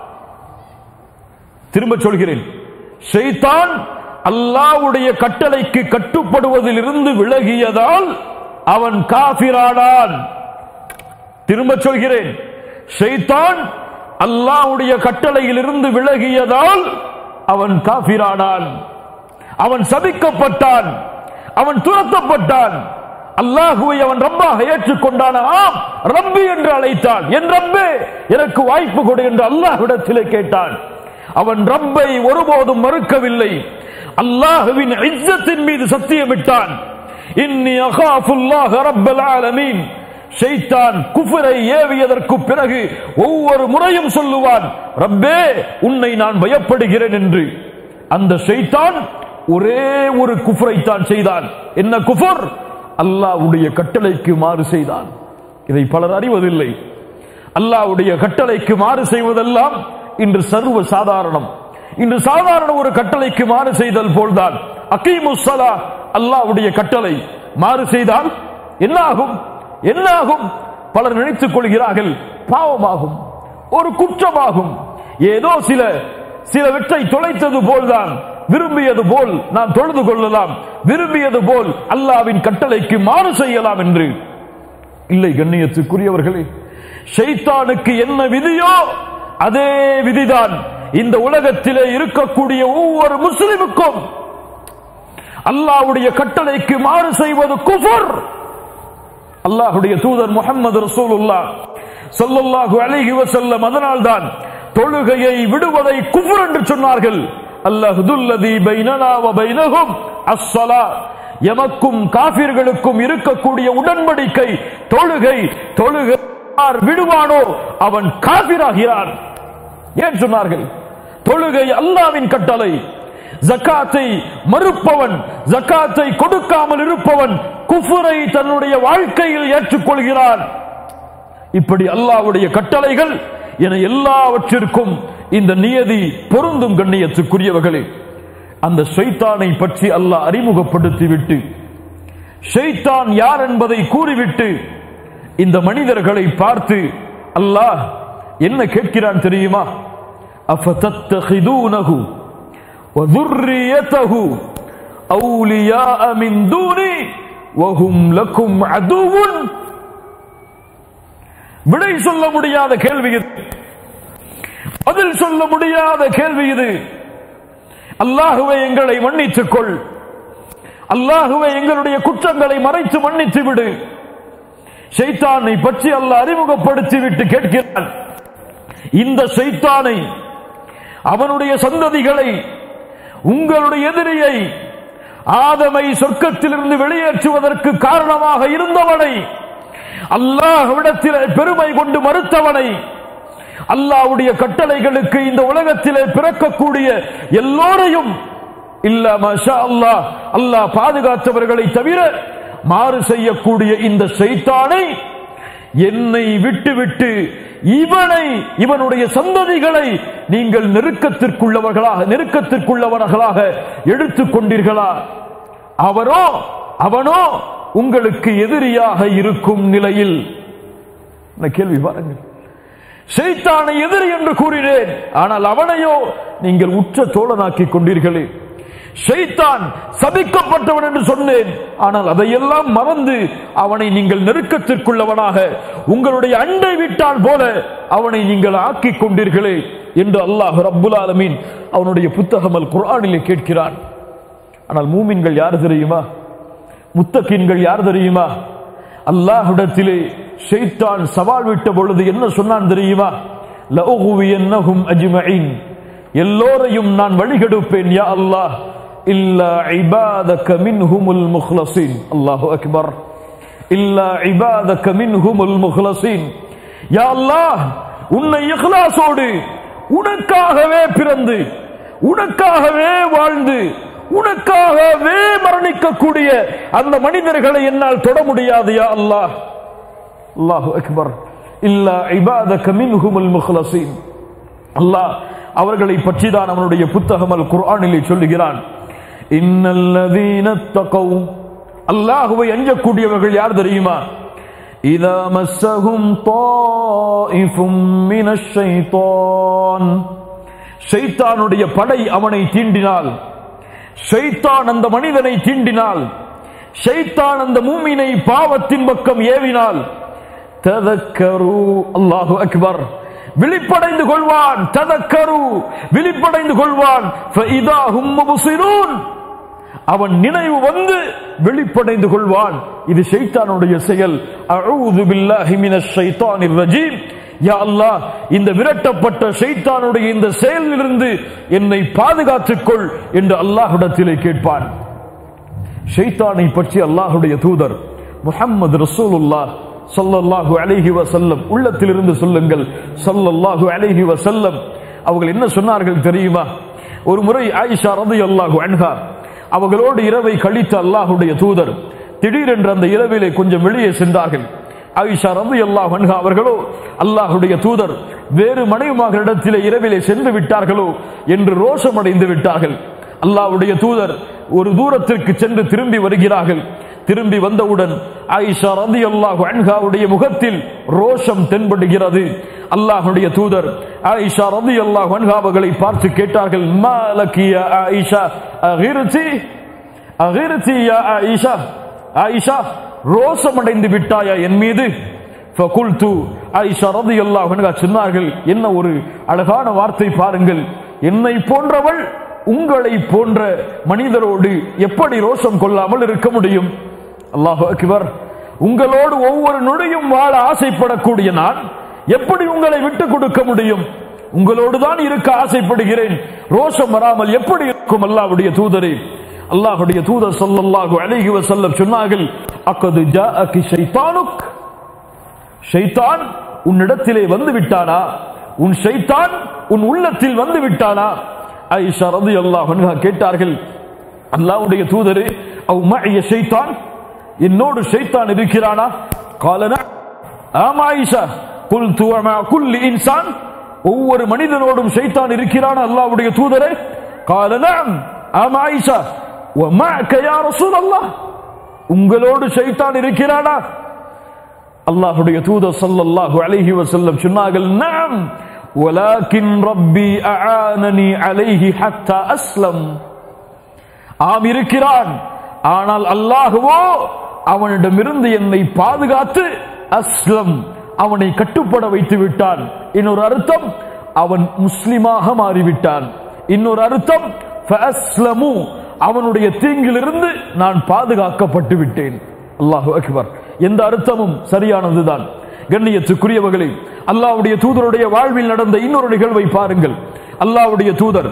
திரும்ப சொல்கிறேன் ஷைத்தான் அல்லாஹ்வுடைய கட்டளைக்கு கட்டுப்படுவதிலிருந்து விலகியதால் அவன் காபிரானான் திரும்ப சொல்கிறேன் ஷைத்தான் அல்லாஹ்வுடைய கட்டளையிலிருந்து விலகியதால் அவன் காபிரானான் அவன் சபிக்கப்பட்டான் அவன் துரத்தப்பட்டான் அல்லாஹுவை அவன் ரப்பாக ஏற்றுக்கொண்டான் ஆம் ரப்பி என்று அழைத்தான் என் ரப்பே எனக்கு வாய்ப்பு கொடு என்று அல்லாஹ்விடத்திலே கேட்டான் அவன் ரப்பை ஒருபோதும் மறுக்கவில்லை அல்லாஹுவின் இஸ்ஸத்தின் மீது சத்தியமிட்டான் இன்னி அகாஃபுல்லாஹ ரப்பல் ஆலமீன் ஷைத்தான் குஃபரை ஏவியதற்கு பிறகு ஒவ்வொரு முறையும் சொல்லுவான் ரப்பே உன்னை நான் பயப்படுகிறேன் என்று அந்த ஷைத்தான் ஒரே ஒரு குஃபரை தான் செய்தான் என்ன குஃபர் அல்லாஹ்வுடைய கட்டளைக்கு மாறு செய்தான் இதை பலர் அறிவதில்லை அல்லாஹ்வுடைய கட்டளைக்கு மாறு செய்வதெல்லாம் இன்று சர்வ சாதாரணம் இன்று சாதாரண ஒரு கட்டளைக்கு மாறு செய்தல் போல்தான் அகீமுஸ்ஸலா அல்லாஹ்வுடைய கட்டளை மாறு செய்தால் என்ன ஆகும் என்ன ஆகும் பலர் நினைத்துக் கொள்கிறார்கள் பாவமாகும் ஒரு குற்றமாகும் ஏதோ சில சிலவற்றை தொலைத்தது போல்தான் விரும்பியது போல் நாம் தொழுது கொள்ளலாம் விரும்பியது போல் அல்லாவின் கட்டளைக்கு மாறு செய்யலாம் என்று இல்லை கண்ணியத்துக்குரியவர்களே ஷைத்தானுக்கு என்ன விதியோ அதே விதிதான் இந்த உலகத்திலே இருக்கக்கூடிய ஒவ்வொரு முஸ்லிமுக்கும் அல்லாஹ்வுடைய கட்டளைக்கு மாறு செய்வது குஃபர் அல்லாஹ்வுடைய தூதர் முஹம்மது ரசூலுல்லாஹ் ஸல்லல்லாஹு அலைஹி வஸல்லம் அதனால்தான் தொழுகையை விடுவதை குஃபர் என்று சொன்னார்கள் அல்லாஹுதுல்லதி பைனனா வ பைனஹும் அஸ்ஸலா எமக்கும் காபிர்களுக்கும் இருக்கக்கூடிய உடன்படிக்கை தொழுகை தொழுகை யார் விடுவானோ அவன் காபிராகிறான் ஏன் சொன்னார்கள் தொழுகை அல்லாவின் கட்டளை ஜக்காத்தை மறுப்பவன் ஜக்காத்தை கொடுக்காமல் இருப்பவன் குஃபுரை தன்னுடைய வாழ்க்கையில் ஏற்றுக்கொள்கிறான் இப்படி அல்லாஹ்வுடைய கட்டளைகள் என எல்லாவற்றிற்கும் இந்த நியதி பொருந்தும் கண்ணியத்துக்குரியவர்களே அந்த ஷைத்தானை பற்றி அல்லாஹ் அறிமுகப்படுத்திவிட்டு ஷைத்தான் யார் என்பதை கூறிவிட்டு இந்த மனிதர்களை பார்த்து அல்லாஹ் என்ன கேட்கிறான் தெரியுமா அஃபதத்தகிதூனஹு وذريته أولياء من دوني وهم لكم عدو விடை சொல்ல முடியாத கேள்வி இது பதில் சொல்ல முடியாத கேள்வி இது அல்லாஹுவை எங்களை மன்னித்துக் கொள் அல்லாஹுவே எங்களுடைய குற்றங்களை மறைத்து மன்னித்து விடு ஷைத்தானை பற்றி அல்லாஹ் அறிமுகப்படுத்தி விட்டு கேட்கிறான் இந்த ஷைத்தானை அவனுடைய சந்ததிகளை உங்களுடைய எதிரியை ஆதமை சொர்க்கத்திலிருந்து வெளியேற்றுவதற்கு காரணமாக இருந்தவனை அல்லாஹ்விடத்தில் பெருமை கொண்டு மறுத்தவனை அல்லாஹ்வுடைய கட்டளைகளுக்கு இந்த உலகத்திலே பிறக்கக்கூடிய எல்லோரையும் இல்ல மஷா அல்லாஹ் அல்லாஹ் பாதுகாத்தவர்களை தவிர மாறு செய்யக்கூடிய இந்த சைத்தானை என்னை விட்டுவிட்டு இவனை இவனுடைய சந்ததிகளை நீங்கள் நெருக்கத்திற்குள்ளவர்களாக நெருக்கத்திற்குள்ளவர்களாக எடுத்துக் கொண்டீர்களா அவரோ அவனோ உங்களுக்கு எதிரியாக இருக்கும் நிலையில் இந்த கேள்வி பாருங்கள் ஷைத்தானை எதிரி என்று கூறினேன் ஆனால் அவனையோ நீங்கள் உற்ற தோழனாக்கிக் கொண்டீர்களே ஷைத்தான் சபிக்கப்பட்டவன் என்று சொன்னேன் ஆனால் அதையெல்லாம் மறந்து அவனை நீங்கள் நெருக்கத்திற்குள்ளவனாக உங்களுடைய அண்டை விட்டால் போல அவனை நீங்கள் ஆக்கிக் கொண்டீர்களே என்று அல்லாஹ் ரப்புல் ஆலமீன் அவனுடைய புத்தகம் அல் குர்ஆனிலே கேட்கிறான் ஆனால் மூமின்கள் யார் தெரியுமா முத்தகின்கள் யார் தெரியுமா அல்லாஹ்விடத்திலே ஷைத்தான் சவால் விட்ட பொழுது என்ன சொன்னான் தெரியுமா லஉகுவியன்னஹும் அஜ்மஈன் எல்லோரையும் நான் வழிகெடுப்பேன் யா அல்லாஹ் இல்லா இபாதக மின்ஹுமுல் முக்லஸீன் அல்லாஹு அக்பர் இல்லா இபாதக மின்ஹுமுல் முக்லஸீன் யா அல்லாஹ் உன்னை இஹ்லாஸோடு உனக்காகவே பிறந்து உனக்காகவே வாழ்ந்து உனக்காகவே மரணிக்கக்கூடிய அந்த மனிதர்களை என்னால் தொட முடியாது யா அல்லாஹ் அல்லாஹு அக்பர் இல்லா இபாதக மின்ஹுமுல் முக்லஸீன் அல்லாஹ் அவர்களை பற்றி தான் அவனுடைய புத்தகம் அல் குர்ஆனிலே சொல்லுகிறான் இன்னல்லதீன தகவ் அல்லாஹுவை அஞ்சக்கூடியவர்கள் யார் தெரியுமா இதா மஸ்ஸஹும் தாயிஃபும் மினஷ் ஷைத்தான் ஷைத்தானுடைய படை அவனை தீண்டினால் ஷைத்தான் அந்த மனிதனை தீண்டினால் ஷைத்தான் அந்த மூமினை பாவத்தின் பக்கம் ஏவினால் ததக்கரு அல்லாஹு அக்பர் விழிப்படைந்து கொள்வான் ததக்கரு விழிப்படைந்து கொள்வான் ஃபஇதாஹும் முப்சிரூன் அவன் நினைவு வந்து வெளிப்படைந்து கொள்வான் இது ஷைத்தானுடைய செயல் அஊது பில்லாஹி மினஷ் ஷைத்தானிர் ரஜீம் யா அல்லாஹ் இந்த விரட்டப்பட்ட ஷைத்தானுடைய இந்த செயலிலிருந்து என்னை பாதுகாத்துக் கொள் என்று அல்லாஹ்விடத்திலே கேட்பான் ஷைத்தானை பற்றி அல்லாஹ்வுடைய தூதர் முஹம்மது ரசூலுல்லாஹ் ஸல்லல்லாஹு அலைஹி வஸல்லம் உள்ளத்திலிருந்து சொல்லுங்கள் ஸல்லல்லாஹு அலைஹி வஸல்லம் அவர்கள் என்ன சொன்னார்கள் தெரியுமா ஒரு முறை ஆயிஷா ரலியல்லாஹு அன்ஹா அவர்களோடு இரவை கழித்த அல்லாஹ்வுடைய தூதர் திடீரென்று அந்த இரவிலே கொஞ்சம் வெளியே சென்றார்கள் ஆயிஷா ரலியல்லாஹு அன்ஹா அவர்களோ அல்லாஹ்வுடைய தூதர் வேறு மனைவிமார்களிடத்திலே இரவிலே சென்று விட்டார்களோ என்று ரோஷமடைந்து விட்டார்கள் அல்லாஹ்வுடைய தூதர் ஒரு தூரத்திற்கு சென்று திரும்பி வருகிறார்கள் திரும்பி வந்தவுடன் ஆயிஷா ரதி அல்லாஹு அன்ஹாவுடைய முகத்தில் ரோஷம் தென்படுகிறது அல்லாஹுடைய தூதர் ஆயிஷா ரதி அல்லாஹு அன்ஹாவர்களை பார்த்து கேட்டார்கள் மாலக்கிய ஆயிஷா அகிர்த்தி அகிர்த்தி யா ஆயிஷா ஆயிஷா ரோஷம் அடைந்து விட்டாயா என் மீது ஃபகுல்து ஆயிஷா ரதி அல்லாஹு அன்ஹா சொன்னார்கள் என்ன ஒரு அழகான வார்த்தை பாருங்கள் என்னை போன்றவள் உங்களை போன்ற மனிதரோடு எப்படி ரோஷம் கொள்ளாமல் இருக்க முடியும் அல்லாஹ் அக்பர் உங்களோடு ஒவ்வொரு நொடியும் வாழ ஆசைப்படக்கூடிய நான் எப்படி உங்களை விட்டு கொடுக்க முடியும் உங்களோடு தான் இருக்க ஆசைப்படுகிறேன் ரோஷம் வராமல் எப்படி இருக்கும் அல்லாஹ்வுடைய தூதரே அல்லாஹ்வுடைய தூதர் ஸல்லல்லாஹு அலைஹி வஸல்லம் சொன்னார்கள் அக்கது ஜாஅகி ஷைத்தானுக் ஷைத்தான் உன்னிடத்திலே வந்து விட்டானா உன் ஷைத்தான் உன் உள்ளத்தில் வந்து விட்டானா ஐஷா ரதி அல்லாஹ் கேட்டார்கள் அல்லாஹ்வுடைய தூதரே அவ் மஇய ஷைத்தான் என்னோடு ஷைத்தான் இருக்கிறானா காலனா ஆமா ஐஷா குல் துவமா குல்லி இன்சான் ஒவ்வொரு மனிதனோடும் ஷைத்தான் இருக்கிறானா அல்லாஹ்வுடைய தூதரே காலனாம் ஆமா ஐஷா ومعك يا رسول الله உங்களோடு ஷைத்தான் இருக்கிறானா அல்லாஹ்வுடைய தூதர் ஸல்லல்லாஹு அலைஹி வஸல்லம் சொன்னார்கள் நாம் ولكن ربي أعانني عليه حتى أسلم ஆம் இருக்கிறான் ஆனால் அல்லாஹுவோ அவனிடமிருந்து என்னை பாதுகாத்து அஸ்லம் அவனை கட்டுப்பட வைத்து விட்டான் இன்னொரு அர்த்தம் அவன் முஸ்லிமாக மாறிவிட்டான் இன்னொரு அர்த்தம் ஃபஅஸ்லமு அவனுடைய தீங்கிலிருந்து நான் பாதுகாக்கப்பட்டு விட்டேன் அல்லாஹு அக்பர் எந்த அர்த்தமும் சரியானதுதான் கண்ணியத்துக்குரியவர்களே அல்லாஹ்வுடைய தூதருடைய வாழ்வில் நடந்த இன்னொரு நிகழ்வை பாருங்கள் அல்லாஹ்வுடைய தூதர்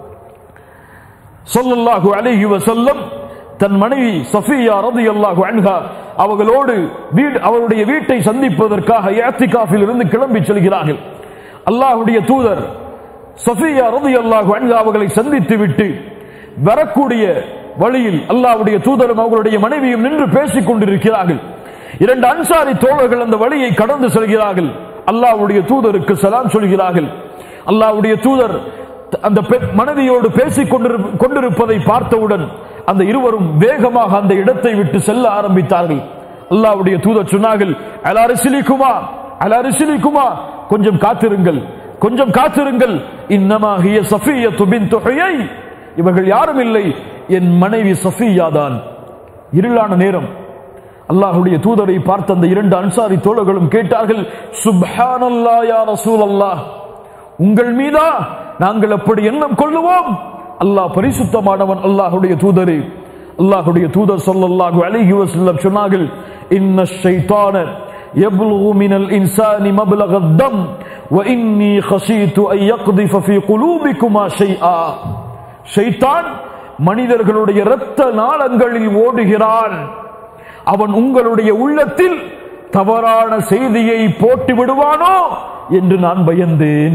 சொல்லல்லாஹு அலைஹி வஸல்லம் தன் மனைவி சஃபியா ரலியல்லாஹு அன்ஹா அவர்களோடு வீடு அவருடைய வீட்டை சந்திப்பதற்காக இஅ்திகாஃபில் இருந்து கிளம்பி செல்கிறார்கள் அல்லாஹ்வுடைய தூதர் சஃபியா ரலியல்லாஹு அன்ஹா அவர்களை சந்தித்து விட்டு வரக்கூடிய வழியில் அல்லாஹ்வுடைய தூதரும் அவர்களுடைய மனைவியும் நின்று பேசிக் கொண்டிருக்கிறார்கள் இரண்டு அன்சாரி தோழர்கள் அந்த வழியை கடந்து செல்கிறார்கள் அல்லாஹ்வுடைய தூதருக்கு சலாம் சொல்கிறார்கள் அல்லாஹ்வுடைய தூதர் அந்த பெண் மனைவியோடு பேசிக் கொண்டிரு- கொண்டிருப்பதை பார்த்தவுடன் அந்த இருவரும் வேகமாக அந்த இடத்தை விட்டு செல்ல ஆரம்பித்தார்கள் அல்லாஹ்வுடைய தூதர் சொன்னார்கள் அலாரிசிலிக்குமா அலாரிசிலிக்குமா கொஞ்சம் காத்திருங்கள் கொஞ்சம் காத்திருங்கள் இன்னமா ஹிய சஃபியத்து பின்து ஹுயை இவர்கள் யாரும் இல்லை என் மனைவி சஃபியா தான் இருளான நேரம் அல்லாஹ்வுடைய தூதரை பார்த்த அந்த இரண்டு அன்சாரி தோழர்களும் கேட்டார்கள் சுப்ஹானல்லாஹ் யா ரசூலல்லாஹ் உங்கள் மீதா நாங்கள் அப்படி எண்ணம் கொள்ளுவோம் அல்லாஹ் பரிசுத்தமானவன் அல்லாஹ்வுடைய தூதரே அல்லாஹ்வுடைய தூதர் ஸல்லல்லாஹு அலைஹி வஸல்லம் சொன்னார்கள் இன்ன ஷைத்தான يبلغ من الإنسان مبلغ الدم وإني خشيت أن يقذف في قلوبكما شيئا ஷைத்தான் மனிதர்களுடைய இரத்த நாளங்களில் ஓடுகிறான் அவன் உங்களுடைய உள்ளத்தில் தவறான செய்தியை போட்டு விடுவானோ என்று நான் பயந்தேன்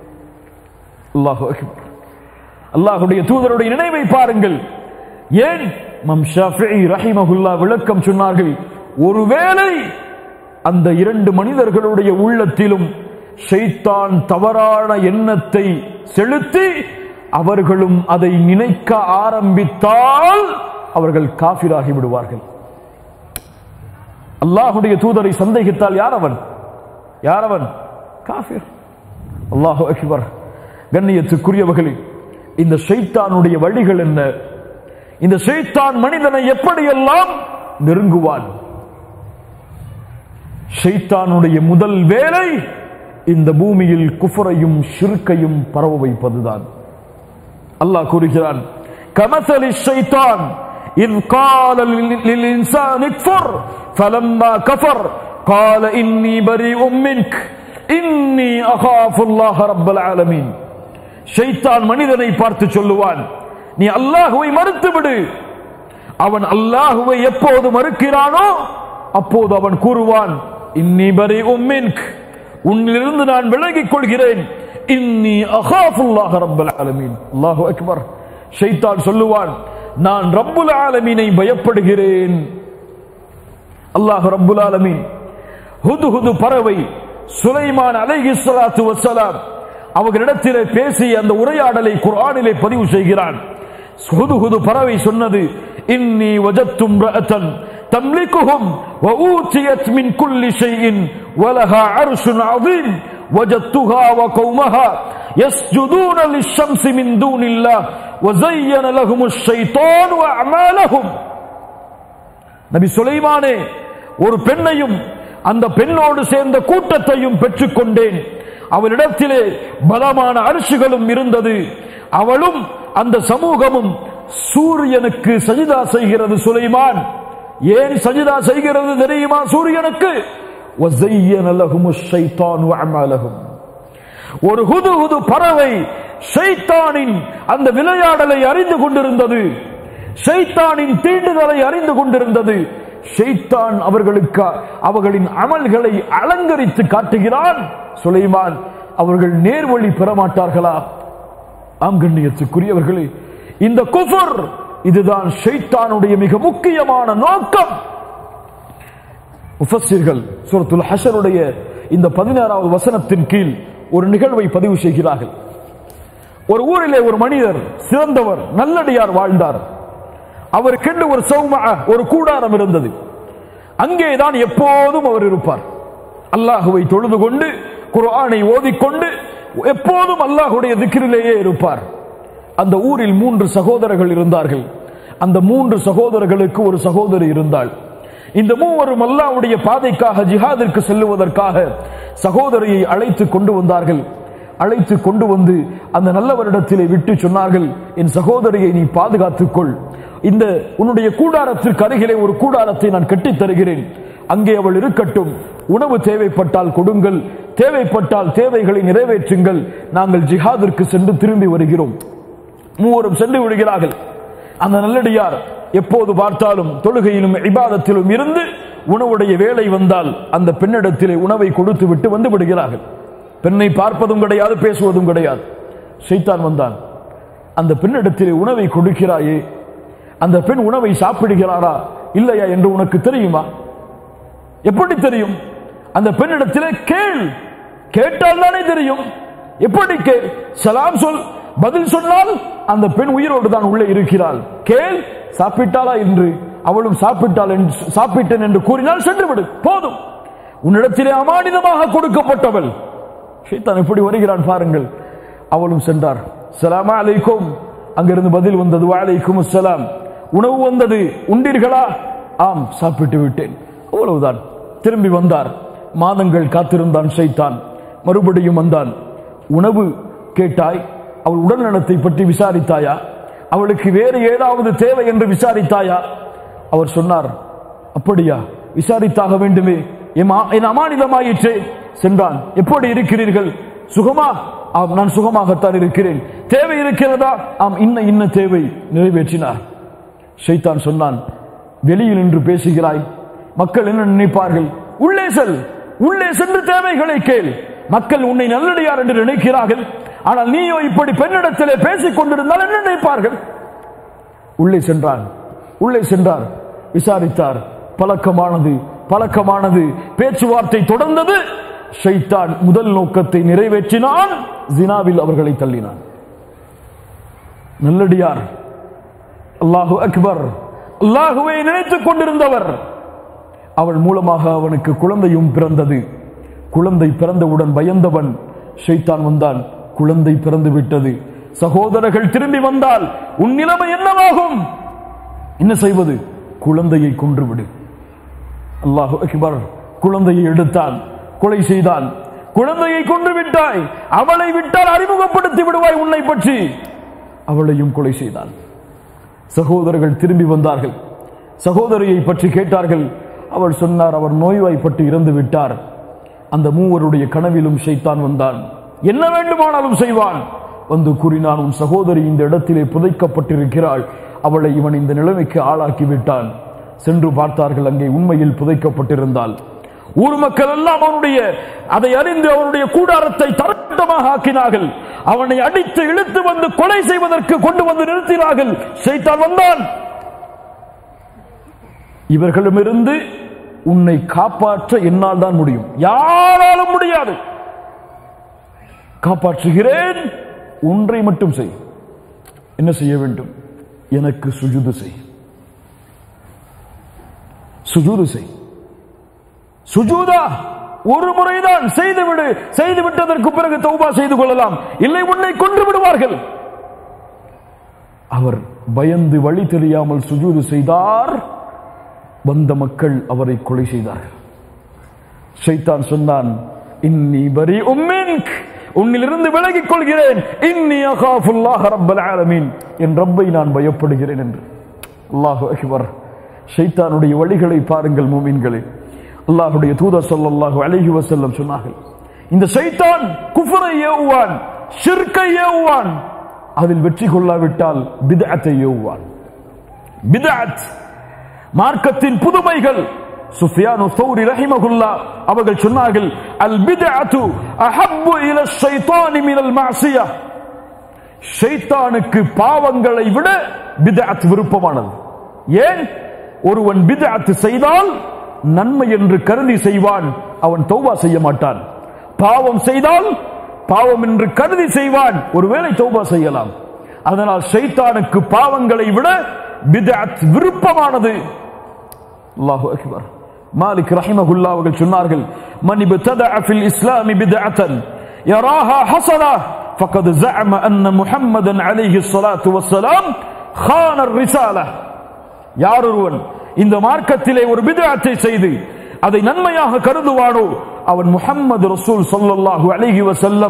அல்லாஹு அக்பர். அல்லாஹுடைய தூதருடைய நினைவை பாருங்கள் ஏன் மம் ஷாஃபிஈ ரஹிமஹுல்லா விளக்கம் சொன்னார்கள் ஒருவேளை அந்த இரண்டு மனிதர்களுடைய உள்ளத்திலும் ஷைத்தான் தவறான எண்ணத்தை செலுத்தி அவர்களும் அதை நினைக்க ஆரம்பித்தால் அவர்கள் காஃபிராகி விடுவார்கள் அல்லாஹுடைய தூதரை சந்தேகித்தால் யார் அவன் யார் அவன் காஃபிர் அல்லாஹு அக்பர் கண்ணியத்துக்குரியவர்களே இந்த ஷைத்தானுடைய வழிகள் என்ன இந்த ஷைத்தான் மனிதனை எப்படியெல்லாம் நெருங்குவான் ஷைத்தானுடைய முதல் வேலை இந்த பூமியில் குஃபரையும் ஷிர்கையும் பரவ வைப்பதுதான் அல்லாஹ் கூறுகிறான் கமசலி ஷைத்தான் إذ قال لل- للإنسان اكفر فلما كفر قال إني بريء منك إني أخاف الله رب العالمين ஷைத்தான் மனிதனை பார்த்து சொல்லுவான் நீ அல்லாஹுவை மறுத்து விடு அவன் அல்லாஹுவை எப்போது மறுக்கிறானோ அப்போது அவன் கூறுவான் இன்னி பரி உம்மின்க் உன்னிலிருந்து நான் விலகிக் கொள்கிறேன் இன்னி அகாஃபுல்லாஹ ரப்பல் ஆலமீன் அல்லாஹு அக்பர் ஷைத்தான் சொல்லுவான் நான் ரப்புல் ஆலமீனை பயப்படுகிறேன் அல்லாஹ் ரப்புல் ஆலமீன் ஹுது ஹுது பறவை சுலைமான் அலைஹி ஸலாத்து வஸ்ஸலாம் அவர்களிடத்திலே பேசிய அந்த உரையாடலை குர்ஆனிலே பதிவு செய்கிறான் ஹுது ஹுது பறவை சொன்னது இன்னி வஜத்தும் ரஅத்தன் தம்லிக்குஹும் وأوتيت من كل شيء ولها عرش عظيم وجدتها وقومها يسجدون للشمس من دون الله وزين لهم الشيطان أعمالهم நபி சுலைமானே ஒரு பெண்ணையும் அந்த பெண்ணோடு சேர்ந்த கூட்டத்தையும் பெற்றுக்கொண்டேன் அவளிடத்திலே பலமான அரிசிகளும் இருந்தது அவளும் அந்த சமூகமும் சூரியனுக்கு சஜிதா செய்கிறது சுலைமான் ஏன் சஜிதா செய்கிறது தெரியுமா சூரியனுக்கு وَزَيَّنَ لَهُمُ الشَّيْطَانُ أَعْمَالَهُمْ ஒரு ஹுது ஹுது பறவை ஷைத்தானின் அந்த விளையாடலை அறிந்து கொண்டிருந்தது ஷைத்தானின் தீண்டுதலை அறிந்து கொண்டிருந்தது ஷைத்தான் அவர்களுக்கு அவர்களின் அமல்களை அலங்கரித்து காட்டுகிறான் சுலைமான் அவர்கள் நேர்வழி பெற மாட்டார்களா ஆம் கண்ணியத்துக்குரியவர்களே இந்த குஃபர் இதுதான் ஷைத்தானுடைய மிக முக்கியமான நோக்கம் முஃபஸ்ஸிர்கள் சூரத்துல் ஹஷருடைய இந்த பதினாறாவது வசனத்தின் கீழ் ஒரு நிகழ்வை பதிவு செய்கிறார்கள் ஒரு ஊரிலே ஒரு மனிதர் சிறந்தவர் நல்லடியார் வாழ்ந்தார் அவருக்கென்று ஒரு சௌமா ஒரு கூடாரம் இருந்தது அங்கேதான் எப்போதும் அவர் இருப்பார் அல்லாஹுவை தொழுது கொண்டு குர்ஆனை ஓதிக்கொண்டு எப்போதும் அல்லாஹுடைய திக்கிரிலேயே இருப்பார் அந்த ஊரில் மூன்று சகோதரர்கள் இருந்தார்கள் அந்த மூன்று சகோதரர்களுக்கு ஒரு சகோதரி இருந்தாள் இந்த மூவரும் அல்லாஹ்வுடைய பாதைக்காக ஜிஹாதிற்கு செல்லுவதற்காக சகோதரியை அழைத்து கொண்டு வந்தார்கள் அழைத்து கொண்டு வந்து அந்த நல்லவரிடத்திலே விட்டு சொன்னார்கள் என் சகோதரியை நீ பாதுகாத்துக் கொள் இந்த உன்னுடைய கூடாரத்திற்கு அருகிலே ஒரு கூடாரத்தை நான் கட்டித் தருகிறேன் அங்கே அவள் இருக்கட்டும் உணவு தேவைப்பட்டால் கொடுங்கள் தேவைப்பட்டால் தேவைகளை நிறைவேற்றுங்கள் நாங்கள் ஜிஹாதிற்கு சென்று திரும்பி வருகிறோம் மூவரும் சென்று விடுகிறார்கள் அந்த நல்லடியார் எப்போது பார்த்தாலும் தொழுகையிலும் இபாதத்திலும் இருந்து உணவுடைய வேலை வந்தால் அந்த பெண்ணிடத்திலே உணவை கொடுத்து விட்டு வந்து விடுகிறார்கள் பெண்ணை பார்ப்பதும் கிடையாது பேசுவதும் கிடையாது ஷைத்தான் வந்தான் அந்த பெண்ணிடத்திலே உணவை கொடுக்கிறாயே அந்த பெண் உணவை சாப்பிடுகிறாரா இல்லையா என்று உனக்கு தெரியுமா எப்படி தெரியும் அந்த பெண்ணிடத்திலே கேள் கேட்டால் தானே தெரியும் எப்படி கேள் சலாம் சொல் பதில் சொன்னால் அந்த பெண் உயிரோடு தான் உள்ளே இருக்கிறாள் கேள் சாப்பிட்டாளா என்று அவளும் சாப்பிட்டாள் என்று சாப்பிட்டேன் என்று கூறினால் சென்று விடு போதும் உன்னிடத்திலே அமானிதமாக கொடுக்கப்பட்டவள் ஷைத்தான் எப்படி வருகிறான் பாருங்கள் அவளும் சென்றார் சலாமா அலைக்கும் அங்கிருந்து பதில் வந்தது வலைக்கும் சலாம் உணவு வந்தது உண்டீர்களா ஆம் சாப்பிட்டு விட்டேன் அவ்வளவுதான் திரும்பி வந்தார் மாதங்கள் காத்திருந்தான் ஷைத்தான் மறுபடியும் வந்தான் உணவு கேட்டாய் அவள் உடல் நலத்தை பற்றி விசாரித்தாயா அவளுக்கு வேறு ஏதாவது தேவை என்று விசாரித்தாயா அவர் சொன்னார் அப்படியா விசாரித்தாக வேண்டுமே என் என் அமானிதமாயிற்றே சென்றான் எப்படி இருக்கிறீர்கள் சுகமா ஆம் நான் சுகமாகத்தான் இருக்கிறேன் தேவை இருக்கிறதா ஆம் இன்ன இன்ன தேவை நிறைவேற்றினார் ஷைத்தான் சொன்னான் வெளியில் நின்று பேசுகிறாய் மக்கள் என்ன நினைப்பார்கள் உள்ளே செல் உள்ளே சென்று தேவைகளை கேள் மக்கள் உன்னை நல்லடியார் என்று நினைக்கிறார்கள் ஆனால் நீயோ இப்படி பெண்ணிடத்திலே பேசிக் கொண்டிருந்தால் என்ன நினைப்பார்கள் உள்ளே சென்றான் உள்ளே சென்றார் விசாரித்தார் பழக்கமானது பழக்கமானது பேச்சுவார்த்தை தொடர்ந்தது ஷைத்தான் முதல் நோக்கத்தை நிறைவேற்றினான் ஜினாவில் அவர்களை தள்ளினான் நல்லடியார் அல்லாஹு அக்பர் அல்லாஹுவை நினைத்துக் கொண்டிருந்தவர் அவள் மூலமாக அவனுக்கு குழந்தையும் பிறந்தது குழந்தை பிறந்தவுடன் பயந்தவன் ஷைத்தான் வந்தான் குழந்தை பிறந்து விட்டது சகோதரர்கள் திரும்பி வந்தால் உன் நிலைமை என்னவாகும் என்ன செய்வது குழந்தையை கொன்றுவிடு அல்லாஹு அக்பர் குழந்தையை எடுத்தான் கொலை செய்தான் குழந்தையை கொன்று விட்டாய் அவளை விட்டால் அறிமுகப்படுத்தி விடுவாய் உன்னை பற்றி அவளையும் கொலை செய்தான் சகோதரர்கள் திரும்பி வந்தார்கள் சகோதரியை பற்றி கேட்டார்கள் அவள் சொன்னார் அவர் நோய்வாய்ப்பட்டு இறந்து விட்டார் அந்த மூவருடைய கனவிலும் ஷைத்தான் வந்தான் என்ன வேண்டுமானாலும் செய்வான் வந்து கூறினான் உன் சகோதரி இந்த இடத்திலே புதைக்கப்பட்டிருக்கிறாள் அவளை இவன் இந்த நிலைமைக்கு ஆளாக்கி விட்டான் சென்று பார்த்தார்கள் அங்கே உண்மையில் புதைக்கப்பட்டிருந்தால் ஊர் மக்கள் எல்லாம் அவனுடைய அதை அறிந்து அவனுடைய கூடாரத்தை தரட்டமாக ஆக்கினார்கள் அவனை அடித்து இழுத்து வந்து கொலை செய்வதற்கு கொண்டு வந்து நிறுத்தினார்கள் ஷைத்தான் வந்தான் இவர்களிடமிருந்து உன்னை காப்பாற்ற என்னால் தான் முடியும் யாராலும் முடியாது காப்பாற்றுகிறேன் ஒன்றை மட்டும் செய் என்ன செய்ய வேண்டும் எனக்கு சுஜுது செய் சுஜூது செய் சுஜூதா ஒரு முறைதான் செய்துவிடு செய்து விட்டதற்கு பிறகு தௌபா செய்து கொள்ளலாம் இல்லை உன்னை கொன்று விடுவார்கள் அவர் பயந்து வழி தெரியாமல் சுஜூது செய்தார் வந்த மக்கள் அவரை கொலை செய்தார்கள் ஷைத்தான் சொன்னான் இன்னி பரி உம்மின்க் உன்னிலிருந்து விலகிக் கொள்கிறேன் இன்னி அகாஃபுல்லாஹ் ரப்பல் ஆலமீன் என் ரப்பை நான் பயப்படுகிறேன் என்று அல்லாஹு அக்பர் ஷைத்தானுடைய வழிகளை பாருங்கள் மூமின்களே அல்லாஹுடைய தூதர் ஸல்லல்லாஹு அலைஹி வஸல்லம் சொன்னார்கள் இந்த ஷைத்தான் குஃபரை ஏவுவான் ஷிர்கை ஏவுவான் அதில் வெற்றி கொள்ளாவிட்டால் பிதஅத்தை ஏவுவான் பிதஅத் மார்க்கத்தின் புதுமைகள் சுஃபியானு தௌரி ரஹிமகுல்லா அவர்கள் சொன்னார்கள் அல் பிதஅத்து அஹப்பு இல ஷைத்தானி மினல் மஅசியா ஷைத்தானுக்கு பாவங்களை விட பிதஅத் விருப்பமானது ஏன் ஒருவன் பிதஅத் செய்தால் நன்மை என்று கருதி செய்வான் அவன் தௌபா செய்ய மாட்டான் பாவம் செய்தால் பாவம் என்று கருதி செய்வான் ஒருவேளை தௌபா செய்யலாம் அதனால் ஷைத்தானுக்கு பாவங்களை விட பிதஅத் விருப்பமானது அல்லாஹு அக்பர் மாலிக் ரஹிமகுல்லா அவர்கள் சொன்னார்கள் மன் இப்ததஅ ஃபில் இஸ்லாம் பித்அத்தன் யராஹா ஹஸனா فقد زعم ان محمدا عليه الصلاه والسلام خان الرساله யார் ஒருவன் இந்த மார்க்கத்திலே ஒரு பிதஅத்தை செய்து அதை நன்மையாக கருதுவானோ அவன் முஹம்மது ரசூல் ஸல்லல்லாஹு அலைஹி வஸல்லம்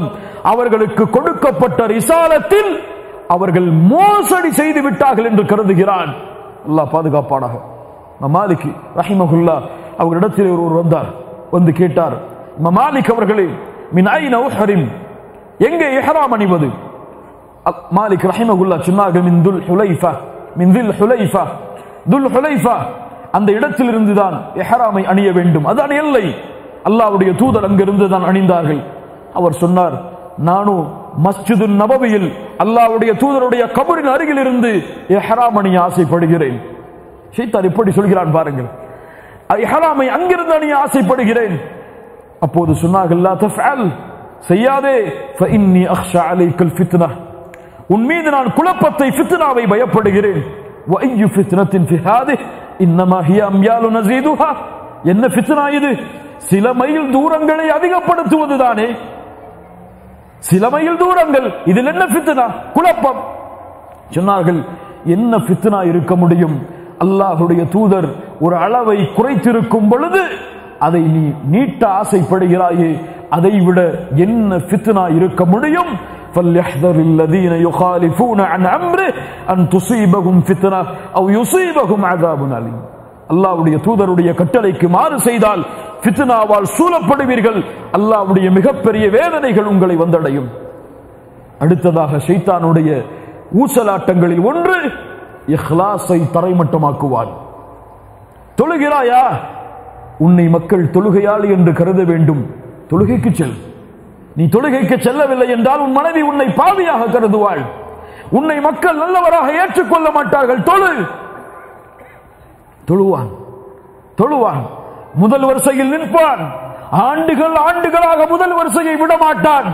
அவர்களுக்கு கொடுக்கப்பட்ட ரிசாலத்தில் அவர்கள் மோசடி செய்து விட்டார்கள் என்று கருதுகிறான் அல்லாஹ் பாதுகாப்பானாக மாலிக் ரஹிமகுல்லா அவரிடத்தில் ஒருவர் வந்தார் வந்து கேட்டார் மாலிக் அவர்களே மின் ஐன உஹரிம் எங்கே இஹ்ராம் அணிவது அ- மாலிக் ரஹிமகுல்லா சொன்னார்கள் மின் துல் ஹுலைஃபா மின் தில் ஹுலைஃபா துல் ஹுலைஃபா அந்த இடத்திலிருந்து தான் இஹ்ராமை அணிய வேண்டும் அதான் எல்லை அல்லாஹ்வுடைய தூதர் அங்கிருந்து தான் அணிந்தார்கள் அவர் சொன்னார் நானும் மஸ்ஜிது நபவியில் அல்லாஹ்வுடைய தூதருடைய கபரின் அருகில் இருந்து இஹ்ராம் அணிய ஆசைப்படுகிறேன் ஷைத்தான் இப்படி சொல்கிறான் பாருங்கள் இஹ்ராமை அங்கிருந்து அணிய ஆசைப்படுகிறேன் அப்போது சொன்னார்கள் "லா தஃஅல் செய்யாதே ஃபஇன்னி அக்ஷா அலைக்கல் ஃபித்னா உன் மீது நான் குழப்பத்தை ஃபித்னாவை பயப்படுகிறேன் வஅய்யு ஃபித்னத்தின் ஃபி ஹாதிஹ் இன்னமா ஹிய அம்யாலு நஸீதுஹா என்ன ஃபித்னா இது சில மைல் தூரங்களை அதிகப்படுத்துவதுதானே சில மைல் தூரங்கள் இதில் என்ன ஃபித்னா குழப்பம் சொன்னார்கள் என்ன ஃபித்னா இருக்க முடியும் அல்லாஹுடைய தூதர் ஒரு அளவை குறைத்திருக்கும் பொழுது அதை நீ நீட்ட ஆசைப்படுகிறாயே அதை விட என்ன ஃபித்னா இருக்க முடியும் فليحذر الذين يخالفون عن امره ان تصيبهم فتنه او يصيبهم عذاب اليم அல்லாஹ்வுடைய தூதருடைய கட்டளைக்கு மாறு செய்தால் ஃபித்னாவால் சூழப்படுவீர்கள் அல்லாஹ்வுடைய மிகப்பெரிய வேதனைகள் உங்களை வந்தடையும் அடுத்ததாக ஷைத்தானுடைய ஊசலாட்டங்களில் ஒன்று இஹ்லாஸை தரைமட்டமாக்குவான் தொழுகிறாயா உன்னை மக்கள் தொழுகையாளி என்று கருத வேண்டும் தொழுகைக்கு செல் நீ தொழுகைக்கு செல்லவில்லை என்றால் உன் மனைவி உன்னை பாவியாக கருதுவாள் உன்னை மக்கள் நல்லவராக ஏற்றுக்கொள்ள மாட்டார்கள் தொழு தொழுவான் தொழுவான் முதல் வரிசையில் நிற்பான் ஆண்டுகள் ஆண்டுகளாக முதல் வரிசையை விட மாட்டான்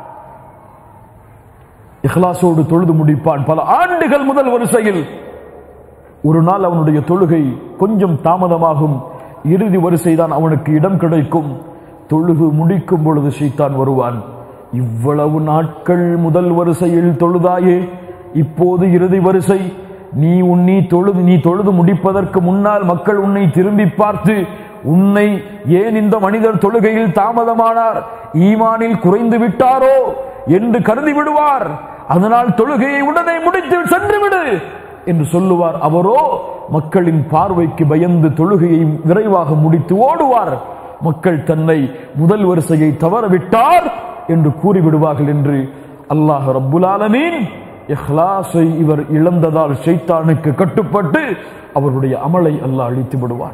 இஹ்லாசோடு தொழுது முடிப்பான் பல ஆண்டுகள் முதல் வரிசையில் ஒரு நாள் அவனுடைய தொழுகை கொஞ்சம் தாமதமாகும் இறுதி வரிசைதான் அவனுக்கு இடம் கிடைக்கும் தொழுகு முடிக்கும் பொழுது ஷைத்தான் வருவான் இவ்வளவு நாட்கள் முதல் வரிசையில் தொழுதாயே இப்போது இறுதி வரிசை நீ உன்னை தொழுது நீ தொழுது முடிப்பதற்கு முன்னால் மக்கள் உன்னை திரும்பி பார்த்து உன்னை ஏன் இந்த மனிதர் தொழுகையில் தாமதமானார் ஈமானில் குறைந்து விட்டாரோ என்று கருதி விடுவார் அதனால் தொழுகையை உடனே முடித்து சென்று விடு என்று சொல்லுவார் அவரோ மக்களின் பார்வைக்கு பயந்து தொழுகையை விரைவாக முடித்து ஓடுவார் மக்கள் தன்னை முதல் வரிசையை தவறவிட்டார் என்று கூறிவிடுவார்கள் என்று அல்லாஹ் ரப்புல் ஆலமீன் இஹ்லாஸை இவர் இழந்ததால் ஷைத்தானுக்கு கட்டுப்பட்டு அவருடைய அமலை அல்லாஹ் அழித்து விடுவான்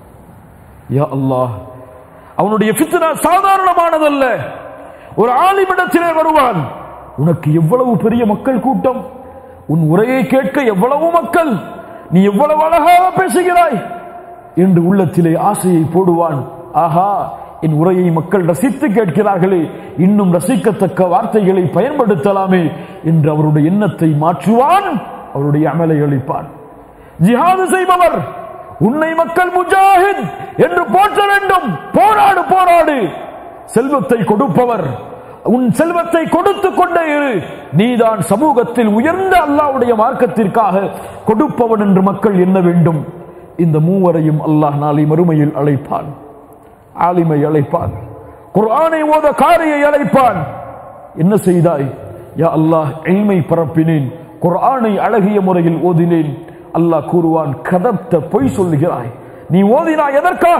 யா அல்லாஹ் அவனுடைய ஃபித்னா சாதாரணமானதல்ல ஒரு ஆலிமிடத்திலே வருவான் உனக்கு எவ்வளவு பெரிய மக்கள் கூட்டம் உன் உரையை கேட்க எவ்வளவு மக்கள் நீ எவ்வளவு அழகாக பேசுகிறாய் என்று உள்ளத்திலே ஆசையை போடுவான் ஆஹா என் உரையை மக்கள் ரசித்து கேட்கிறார்களே இன்னும் ரசிக்கத்தக்க வார்த்தைகளை பயன்படுத்தலாமே என்று அவருடைய எண்ணத்தை மாற்றுவான் அவருடைய அமலை அளிப்பான் ஜிஹாது செய்பவர் உன்னை மக்கள் முஜாஹித் என்று போற்ற வேண்டும் போராடு போராடு செல்வத்தை கொடுப்பவர் உன் செல்வத்தை கொடுத்து கொண்டே இரு நீதான் சமூகத்தில் உயர்ந்த அல்லாஹ்வுடைய மார்க்கத்திற்காக கொடுப்பவன் என்று மக்கள் எண்ண வேண்டும் இந்த மூவரையும் அல்லாஹ் நாளை மறுமையில் அழைப்பான் ஆலிமை அழைப்பான் குர்ஆனை ஓத காரியை அழைப்பான் என்ன செய்தாய் யா அல்லாஹ் எல்மை பரப்பினேன் குர்ஆனை அழகிய முறையில் ஓதினேன் அல்லாஹ் கூறுவான் கதப்த பொய் சொல்லுகிறாய் நீ ஓதினாய் எதற்காக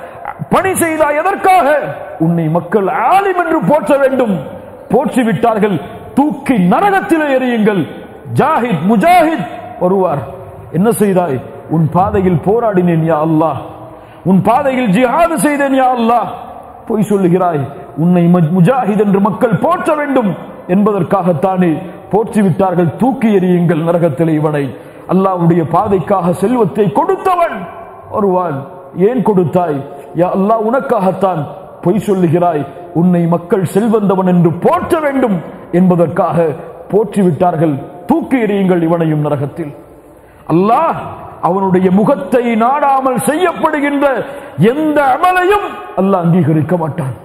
பணி செய்தாய் எதற்காக உன்னை மக்கள் ஆலிம் என்று போற்ற வேண்டும் போற்றி விட்டார்கள் தூக்கி நரகத்திலே எறியுங்கள் ஜாஹித் முஜாஹித் வருவார் என்ன செய்தாய் உன் பாதையில் போராடினேன் யா அல்லாஹ் உன் பாதையில் ஜிஹாது செய்தேன் யா அல்லாஹ் பொய் சொல்லுகிறாய் உன்னை மஜ்- முஜாஹித் என்று மக்கள் போற்ற வேண்டும் என்பதற்காகத்தானே போற்றி விட்டார்கள் தூக்கி எறியுங்கள் நரகத்திலே இவனை அல்லாஹ்வுடைய பாதைக்காக செல்வத்தை கொடுத்தவன் வருவான் ஏன் கொடுத்தாய் யா அல்லாஹ் உனக்காகத்தான் பொய் சொல்லுகிறாய் உன்னை மக்கள் செல்வந்தவன் என்று போற்ற வேண்டும் என்பதற்காக போற்றி விட்டார்கள் தூக்கி எறியுங்கள் இவனையும் நரகத்தில் அல்லாஹ் அவனுடைய முகத்தை நாடாமல் செய்யப்படுகின்ற எந்த அமலையும் அல்லாஹ் அங்கீகரிக்க மாட்டான்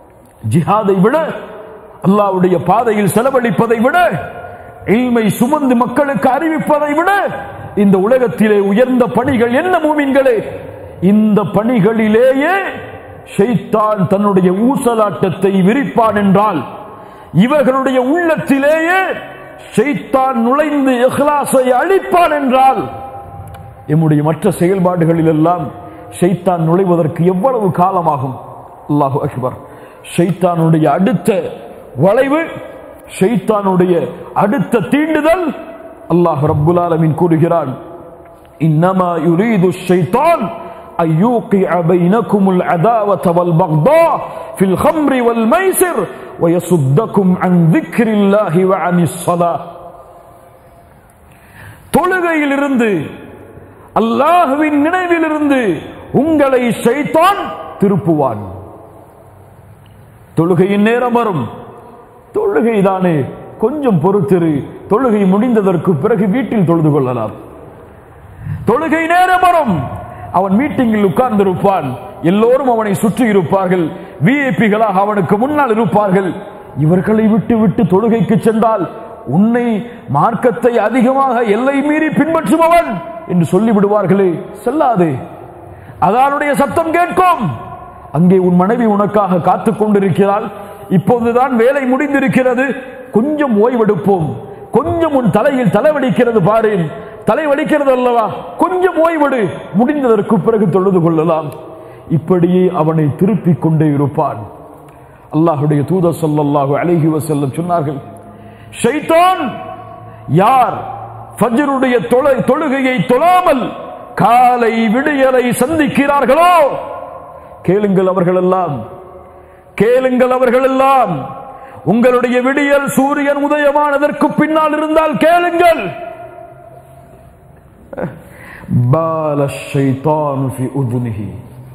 ஜிஹாதை விட அல்லாஹ்வுடைய பாதையில் செலவழிப்பதை விட இல்மை சுமந்து மக்களுக்கு அறிவிப்பதை விட இந்த உலகத்திலே உயர்ந்த பணிகள் என்ன மூமின்களே இந்த பணிகளிலேயே ஷைத்தான் தன்னுடைய ஊசலாட்டத்தை விரிப்பான் என்றால் இவர்களுடைய உள்ளத்திலேயே ஷைத்தான் நுழைந்து இஹ்லாஸை அழிப்பான் என்றால் எம்முடைய மற்ற செயல்பாடுகளில் எல்லாம் ஷைத்தான் நுழைவதற்கு எவ்வளவு காலமாகும் அல்லாஹு அக்பர் ஷைத்தானுடைய அடுத்த வளைவு ஷைத்தானுடைய அடுத்த தீண்டுதல் அல்லாஹ் ரப்புல் ஆலமீன் கூறுகிறான் இன்னமா யுரீது ஷைத்தான் أن يوقع بينكم العداوة والبغضاء في الخمر والميسر ويصدكم عن ذكر الله وعن الصلاة தொழுகையிலிருந்து அல்லாஹுவின் நினைவிலிருந்து உங்களை ஷைத்தான் திருப்புவான் தொழுகையின் நேரம் வரும் தொழுகை தானே கொஞ்சம் பொறுத்திரு தொழுகை முடிந்ததற்கு பிறகு வீட்டில் தொழுது கொள்ளலாம் தொழுகை நேரம் வரும் அவன் மீட்டிங்கில் உட்கார்ந்திருப்பான் எல்லோரும் அவனை சுற்றி இருப்பார்கள் விஐபிகளாக அவனுக்கு முன்னால் இருப்பார்கள் இவர்களை விட்டு விட்டு தொழுகைக்கு சென்றால் உன்னை மார்க்கத்தை அதிகமாக எல்லை மீறி பின்பற்றுபவன் என்று சொல்லிவிடுவார்களே செல்லாதே அதானுடைய சத்தம் கேட்கும் அங்கே உன் மனைவி உனக்காக காத்துக் கொண்டிருக்கிறாள் இப்போதுதான் வேலை முடிந்திருக்கிறது கொஞ்சம் ஓய்வெடுப்போம் கொஞ்சம் உன் தலையில் தலைவலிக்கிறது பாரேன் தலை வலிக்கிறது அல்லவா கொஞ்சம் ஓய்வெடு முடிந்ததற்கு பிறகு தொழுது கொள்ளலாம் இப்படியே அவனை திருப்பிக் கொண்டே இருப்பான் அல்லாஹுடைய தூதர் ஸல்லல்லாஹு அலைஹி வஸல்லம் சொன்னார்கள் ஷைத்தான் யார் ஃபஜ்ருடைய தொலை தொழுகையை தொழாமல் காலை விடியலை சந்திக்கிறார்களோ கேளுங்கள் அவர்கள் எல்லாம் கேளுங்கள் அவர்கள் எல்லாம் உங்களுடைய விடியல் சூரியன் உதயமானதற்கு பின்னால் இருந்தால் கேளுங்கள் பால ஷைத்தானு ஃபி உதுனிஹி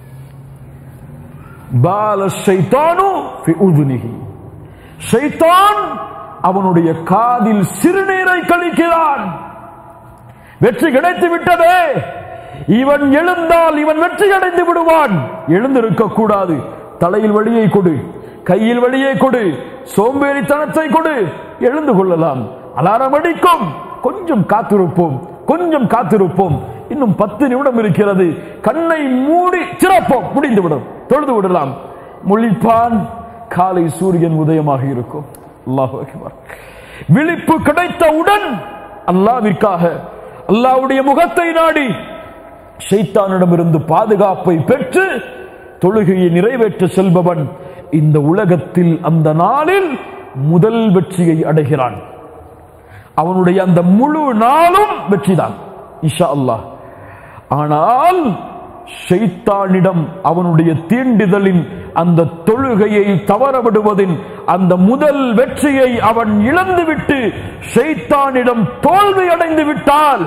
பால ஷைத்தானு ஃபி உதுனிஹி ஷைத்தான் அவனுடைய காதில் சிறுநீரை கழிக்கிறான் வெற்றி கிடைத்து விட்டதே இவன் எழுந்தால் இவன் வெற்றி அடைந்து விடுவான் எழுந்திருக்க கூடாது தலையில் வழியை கொடு கையில் வழியை கொடு சோம்பேறித்தனத்தை கொடு எழுந்து கொள்ளலாம் அலாரம் அடிக்கும் கொஞ்சம் காத்திருப்போம் கொஞ்சம் காத்திருப்போம் இன்னும் பத்து நிமிடம் இருக்கிறது கண்ணை மூடி சிறப்போம் முடிந்துவிடும் தொழுது விடலாம் முழிப்பான் காலை சூரியன் உதயமாக இருக்கும் அல்லாஹ் அக்பர் விழிப்பு கிடைத்தவுடன் அல்லாவிற்காக அல்லாவுடைய முகத்தை நாடி ஷைத்தானிடமிருந்து பாதுகாப்பை பெற்று தொழுகையை நிறைவேற்ற செல்பவன் இந்த உலகத்தில் அந்த நாளில் முதல் வெற்றியை அடைகிறான் அவனுடைய அந்த முழு நாளும் வெற்றிதான் இஷா அல்லாஹ் ஆனால் ஷைத்தானிடம் அவனுடைய தீண்டுதலின் அந்த தொழுகையை தவறவிடுவதின் அந்த முதல் வெற்றியை அவன் இழந்துவிட்டு ஷைத்தானிடம் தோல்வி அடைந்து விட்டால்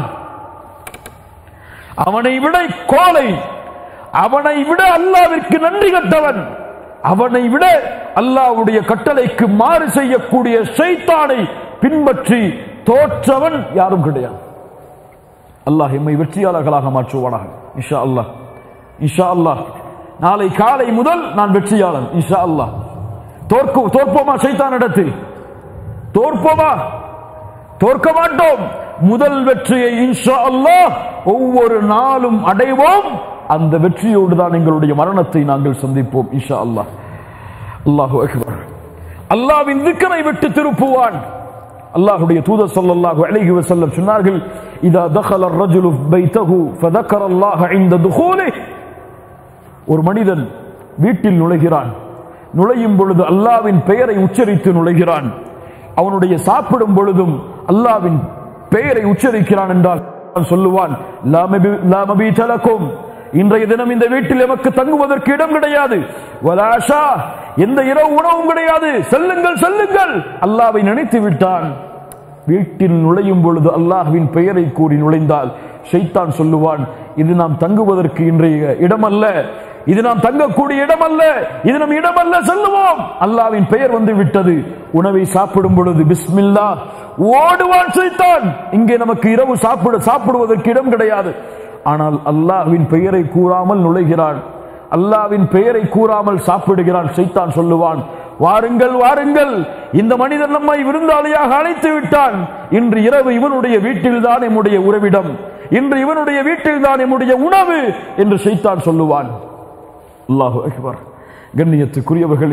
அவனை விட கோலை அவனை விட அல்லாவிற்கு நன்றி கட்டவன் அவனை விட அல்லாவுடைய கட்டளைக்கு மாறு செய்யக்கூடிய ஷைத்தானை பின்பற்றி தோற்றவன் யாரும் கிடையாது அல்லாஹ் எம்மை வெற்றியாளர்களாக மாற்றுவானாக இன்ஷா அல்லாஹ் இன்ஷா அல்லாஹ் நாளை காலை முதல் நான் வெற்றியாளன் இன்ஷா அல்லாஹ் தோற்கு தோற்போமா சைத்தான் இடத்தில் தோற்போமா தோற்க மாட்டோம் முதல் வெற்றியை இன்ஷா அல்லாஹ் ஒவ்வொரு நாளும் அடைவோம் அந்த வெற்றியோடு தான் எங்களுடைய மரணத்தை நாங்கள் சந்திப்போம் இன்ஷா அல்லாஹ் அல்லாஹு அக்பர் அல்லாவின் திக்கரை விட்டு திருப்புவான் அல்லாஹ்வுடைய தூதர் ஸல்லல்லாஹு அலைஹி வஸல்லம் சொன்னார்கள் இதா தخل الرجل بيته فذكر الله عند دخوله ஒரு மனிதன் வீட்டில் நுழைகிறான் நுழையும் பொழுது அல்லாவின் பெயரை உச்சரித்து நுழைகிறான் அவனுடைய சாப்பிடும் பொழுதும் அல்லாவின் பெயரை உச்சரிக்கிறான் என்றால் அவன் சொல்லுவான் "லா மபி- லா மபீத லக்கும்." இன்றைய தினம் இந்த வீட்டில் எமக்கு தங்குவதற்கு இடம் கிடையாது வலாஷா எந்த இரவு உணவும் கிடையாது செல்லுங்கள் செல்லுங்கள் அல்லாவை நினைத்து விட்டான் வீட்டில் நுழையும் பொழுது அல்லாஹ்வின் பெயரை கூறி நுழைந்தால் ஷைத்தான் சொல்லுவான் இது நாம் தங்குவதற்கு இன்றைய இடமல்ல இது நாம் தங்கக்கூடிய இடமல்ல இது நம் இடமல்ல செல்லுவோம் அல்லாவின் பெயர் வந்து விட்டது உணவை சாப்பிடும் பொழுது பிஸ்மில்லா ஓடுவான் ஷைத்தான் இங்கே நமக்கு இரவு சாப்பிட சாப்பிடுவதற்கு இடம் கிடையாது ஆனால் அல்லாஹ்வின் பெயரை கூறாமல் நுழைகிறான் அல்லாவின் பெயரை கூறாமல் சாப்பிடுகிறான் ஷைத்தான் சொல்லுவான் வாருங்கள் வாருங்கள் இந்த மனிதன் நம்மை விருந்தாளியாக அழைத்து விட்டான் இன்று இரவு இவனுடைய வீட்டில்தான் எம்முடைய உறவிடம் இன்று இவனுடைய வீட்டில்தான் எம்முடைய உணவு என்று ஷைத்தான் சொல்லுவான் அல்லாஹு அக்பர் கண்ணியத்துக்குரியவர்களே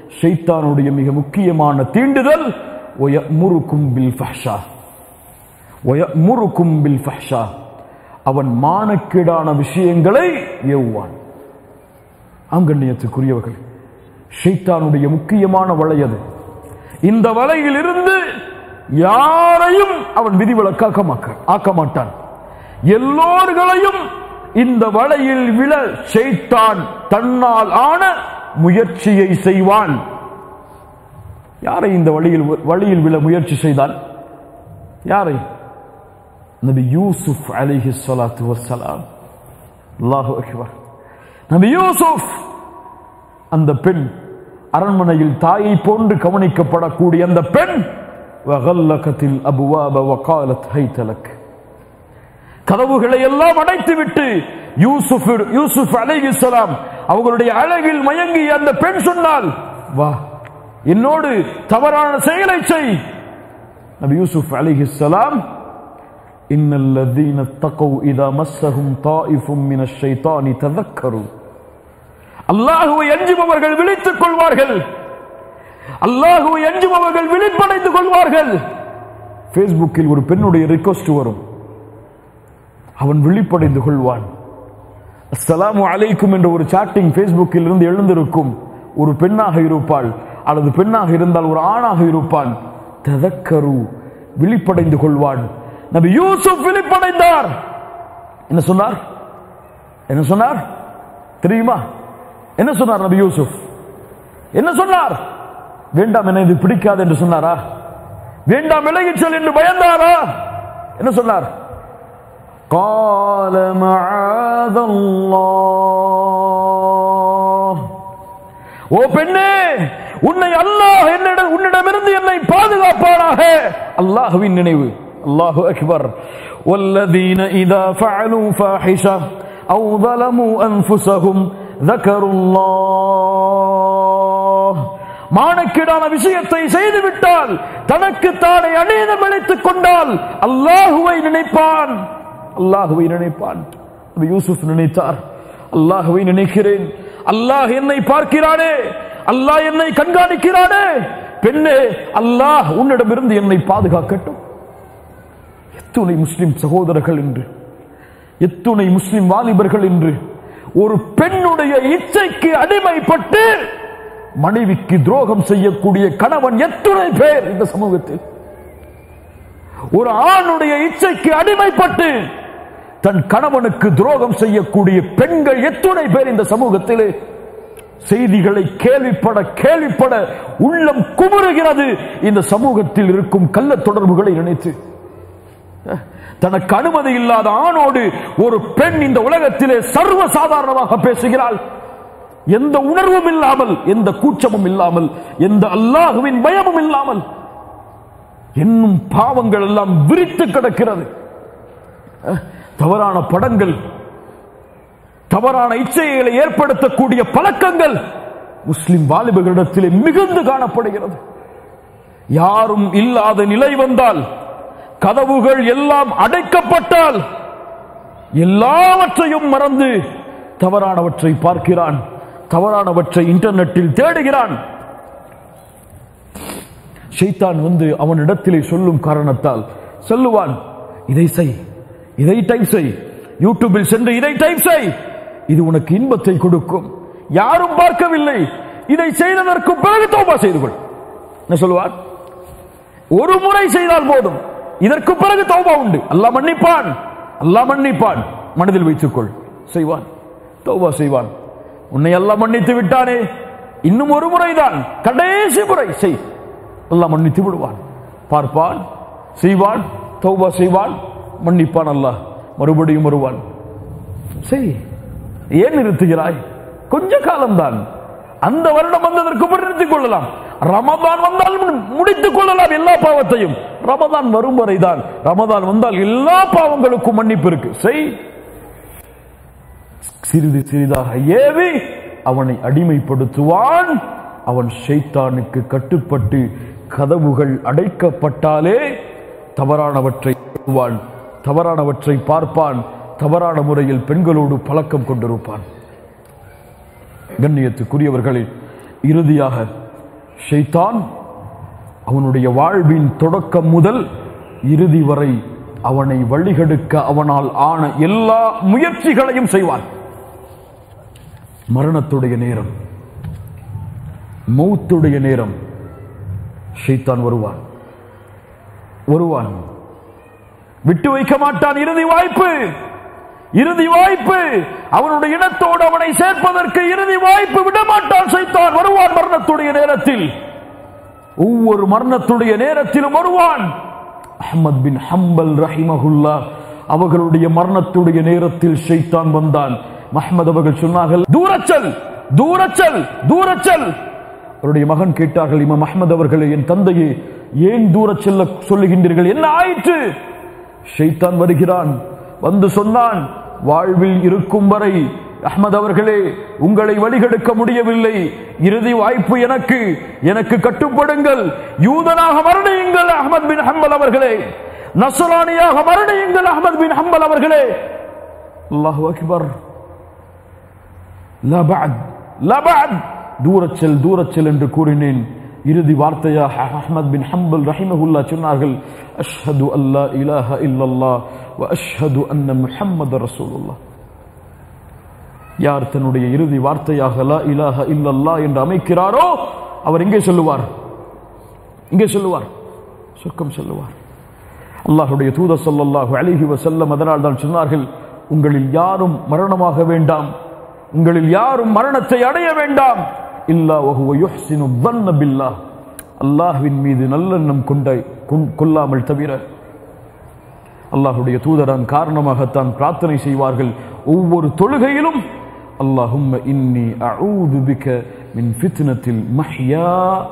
ஷைத்தானுடைய மிக முக்கியமான தீண்டுதல் ஒயமுருக்கும் பில் ஃபஹ்ஷா ஒயமுருக்கும் பில் ஃபஹ்ஷா அவன் மானக்கேடான விஷயங்களை ஏவுவான் ஆங்கண்ணியத்துக்குரியவர்கள் ஷைத்தானுடைய முக்கியமான வலை அது இந்த வலையில் இருந்து யாரையும் அவன் விதிவிலக்காக்க மாக்க- ஆக்க மாட்டான் எல்லோர்களையும் இந்த வலையில் விழ ஷைத்தான் தன்னால் ஆன முயற்சியை செய்வான் யாரை இந்த வழியில் வழியில் விழ முயற்சி செய்தான் யாரை நபி யூசுப் அலிஹி ஸலாத்து வஸ்ஸலாம் அல்லாஹு அக்பர் நபி யூசுப் அந்த பெண் அரண்மனையில் தாயை போன்று கவனிக்கப்படக்கூடிய அந்த பெண் வகல்லகத்தில் அபுவாப வகாலத் ஹைதலக் கதவுகளை எல்லாம் அடைத்துவிட்டு யூசுப் யூசுப் அலைஹிஸ்ஸலாம் அவர்களுடைய அழகில் மயங்கி அந்த பெண் சொன்னால் வா என்னோடு தவறான செயலை செய் நபி யூசுப் அலைஹிஸ்ஸலாம் إن الذين اتقوا إذا مسهم طائف من الشيطان تذكروا அல்லாஹுவை எஞ்சுபவர்கள் விழித்துக் கொள்வார்கள் அல்லாஹுவை எஞ்சுபவர்கள் விழிப்படைந்து கொள்வார்கள் ஃபேஸ்புக்கில் ஒரு பெண்ணுடைய ரிக்வஸ்ட் வரும் அவன் விழிப்படைந்து கொள்வான் அஸ்ஸலாமு அலைக்கும் என்ற ஒரு சாட்டிங் ஃபேஸ்புக்கில் இருந்து எழுந்திருக்கும் ஒரு பெண்ணாக இருப்பாள் அல்லது பெண்ணாக இருந்தால் ஒரு ஆணாக இருப்பான் ததக்கரு விழிப்படைந்து கொள்வான் நபி யூசுப் விழிப்படைந்தார் என்ன சொன்னார் என்ன சொன்னார் தெரியுமா என்ன சொன்னார் நபி யூசுப் என்ன சொன்னார் வேண்டாம் என இது பிடிக்காது என்று சொன்னாரா வேண்டாம் விலகிச் செல் என்று பயந்தாரா என்ன சொன்னார் قال معاذ الله ஓ பெண்ணே உன்னை அல்லாஹ் என்னிடம் உன்னிடமிருந்து என்னை பாதுகாப்பானாக அல்லாஹ்வின் நினைவு அல்லாஹு அக்பர் والذين إذا فعلوا فاحشة أو ظلموا أنفسهم ذكروا الله மானக்கேடான விஷயத்தை செய்துவிட்டால் தனக்கு தானே அநீதம் இழைத்துக் கொண்டால் அல்லாஹுவை நினைப்பான் அல்லாஹுவை நினைப்பான் நபி யூசுப் நினைத்தார் அல்லாஹுவை நினைக்கிறேன் அல்லாஹ் என்னை பார்க்கிறானே அல்லாஹ் என்னை கண்காணிக்கிறானே பெண்ணே அல்லாஹ் உன்னிடமிருந்து என்னை பாதுகாக்கட்டும் எத்துணை முஸ்லிம் சகோதரர்கள் என்று எத்துணை முஸ்லிம் வாலிபர்கள் என்று ஒரு பெண்ணுடைய இச்சைக்கு அடிமைப்பட்டு மனைவிக்கு துரோகம் செய்யக்கூடிய கணவன் எத்துணை பேர் இந்த சமூகத்தில் ஒரு ஆணுடைய இச்சைக்கு அடிமைப்பட்டு தன் கணவனுக்கு துரோகம் செய்யக்கூடிய பெண்கள் எத்துணை பேர் இந்த சமூகத்திலே செய்திகளை கேள்விப்பட கேள்விப்பட உள்ளம் குமுறுகிறது இந்த சமூகத்தில் இருக்கும் கள்ள தொடர்புகளை நினைத்து தனக்கு அனுமதி இல்லாத ஆணோடு ஒரு பெண் இந்த உலகத்திலே சர்வ சாதாரணமாக பேசுகிறாள் எந்த உணர்வும் இல்லாமல் எந்த கூச்சமும் இல்லாமல் எந்த அல்லாஹுவின் பயமும் இல்லாமல் இன்னும் பாவங்கள் எல்லாம் விரித்து கிடக்கிறது அஹ், தவறான படங்கள் தவறான இச்சைகளை ஏற்படுத்தக்கூடிய பழக்கங்கள் முஸ்லிம் வாலிபர்களிடத்திலே மிகுந்து காணப்படுகிறது யாரும் இல்லாத நிலை வந்தால் கதவுகள் எல்லாம் அடைக்கப்பட்டால் எல்லாவற்றையும் மறந்து தவறானவற்றை பார்க்கிறான் தவறானவற்றை இன்டர்நெட்டில் தேடுகிறான் ஷைத்தான் வந்து அவனிடத்திலே சொல்லும் காரணத்தால் சொல்லுவான் இதை செய் இதை டைப் செய் யூடியூபில் சென்று இதை டைப் செய் இது உனக்கு இன்பத்தை கொடுக்கும் யாரும் பார்க்கவில்லை இதை செய்ததற்கு பிறகு தௌபா செய்து கொள் என்ன சொல்லுவான் ஒரு முறை செய்தால் போதும் இதற்கு பிறகு தௌபா உண்டு அல்லாஹ் மன்னிப்பான் அல்லாஹ் மன்னிப்பான் மனதில் வைத்துக்கொள் செய்வான் தௌபா செய்வான் உன்னை அல்லாஹ் மன்னித்து விட்டானே இன்னும் ஒரு முறைதான் கடைசி முறை செய் அல்லாஹ் மன்னித்து விடுவான் பார்ப்பான் செய்வான் தௌபா செய்வான் மன்னிப்பான் அல்லாஹ் மறுபடியும் வருவான் செய் ஏன் நிறுத்துகிறாய் கொஞ்ச காலம்தான் அந்த வருடம் வந்ததற்கு பிறகு நிறுத்திக் கொள்ளலாம் ரமதான் வந்தால் மு- முடித்துக் கொள்ளலாம் எல்லா பாவத்தையும் ரமதான் வரும் வரைதான் ரமதான் வந்தால் எல்லா பாவங்களுக்கும் மன்னிப்பு இருக்கு செய் சிறிது சிறிதாக ஏவி அவனை அடிமைப்படுத்துவான் அவன் ஷைத்தானுக்கு கட்டுப்பட்டு கதவுகள் அடைக்கப்பட்டாலே தவறானவற்றை செய்வான் தவறானவற்றை பார்ப்பான் தவறான முறையில் பெண்களோடு பழக்கம் கொண்டிருப்பான் கண்ணியத்துக்குரியவர்களே இறுதியாக ஷைத்தான் அவனுடைய வாழ்வின் தொடக்கம் முதல் இறுதி வரை அவனை வழிகெடுக்க அவனால் ஆன எல்லா முயற்சிகளையும் செய்வான் மரணத்துடைய நேரம் மௌத்துடைய நேரம் ஷைத்தான் வருவான் வருவான் விட்டு வைக்க மாட்டான் இறுதி வாய்ப்பு இறுதி வாய்ப்பு அவனுடைய இனத்தோடு அவனை சேர்ப்பதற்கு இறுதி வாய்ப்பு விடமாட்டான் சைத்தான் வருவான் மரணத்துடைய நேரத்தில் ஒவ்வொரு மரணத்துடைய நேரத்திலும் வருவான் அஹ்மத் பின் ஹம்பல் ரஹிமஹுல்லா அவர்களுடைய மரணத்துடைய நேரத்தில் ஷைத்தான் வந்தான் மஹ்மத் அவர்கள் சொன்னார்கள் தூரச்சல் தூரச்சல் தூரச்சல் அவருடைய மகன் கேட்டார்கள் இமாம் அஹ்மத் அவர்களே என் தந்தையே ஏன் தூரச் செல்ல சொல்லுகின்றீர்கள் என்ன ஆயிற்று ஷைத்தான் வருகிறான் வந்து சொன்னான் வாழ்வில் இருக்கும் வரை அஹ்மத் அவர்களே உங்களை வழிகெடுக்க முடியவில்லை இறுதி வாய்ப்பு எனக்கு எனக்கு கட்டுப்படுங்கள் யூதனாக மரணியுங்கள் அஹ்மத் பின் ஹம்பல் அவர்களே நசரானியாக மரணியுங்கள் அஹ்மத் பின் ஹம்பல் அவர்களே அல்லாஹு அக்பர் லபஅத் லபஅத் தூரச்சல் தூரச்சல் என்று கூறினேன் இறுதி வார்த்தையாக அஹ்மத் பின் ஹம்பல் ரஹிமஹுல்லா சொன்னார்கள் அஷ்ஹது அல்லா இலாஹ இல்லல்லாஹ் வ அஷ்ஹது அன்ன முஹம்மது ரசூலுல்லாஹ் யார் தன்னுடைய இறுதி வார்த்தையாக லா இலாஹ இல்லல்லா என்று அமைக்கிறாரோ அவர் எங்கே சொல்லுவார் இங்கே சொல்லுவார் சொர்க்கம் சொல்லுவார் அல்லாஹுடைய தூதர் ஸல்லல்லாஹு அலைஹி வஸல்லம் அதனால் தான் சொன்னார்கள் உங்களில் யாரும் மரணமாக வேண்டாம் உங்களில் யாரும் மரணத்தை அடைய வேண்டாம் இல்லா வஹுவ யுஹ்சினு ظن பில்லாஹ் அல்லாஹ்வின் மீது நல்லெண்ணம் கொண்ட கொண்- கொள்ளாமல் தவிர அல்லாஹுடைய தூதரான் காரணமாகத்தான் பிரார்த்தனை செய்வார்கள் ஒவ்வொரு தொழுகையிலும் அல்லாஹும்ம இன்னி அஊது பிக மின் ஃபித்னத்தில் மஹ்யா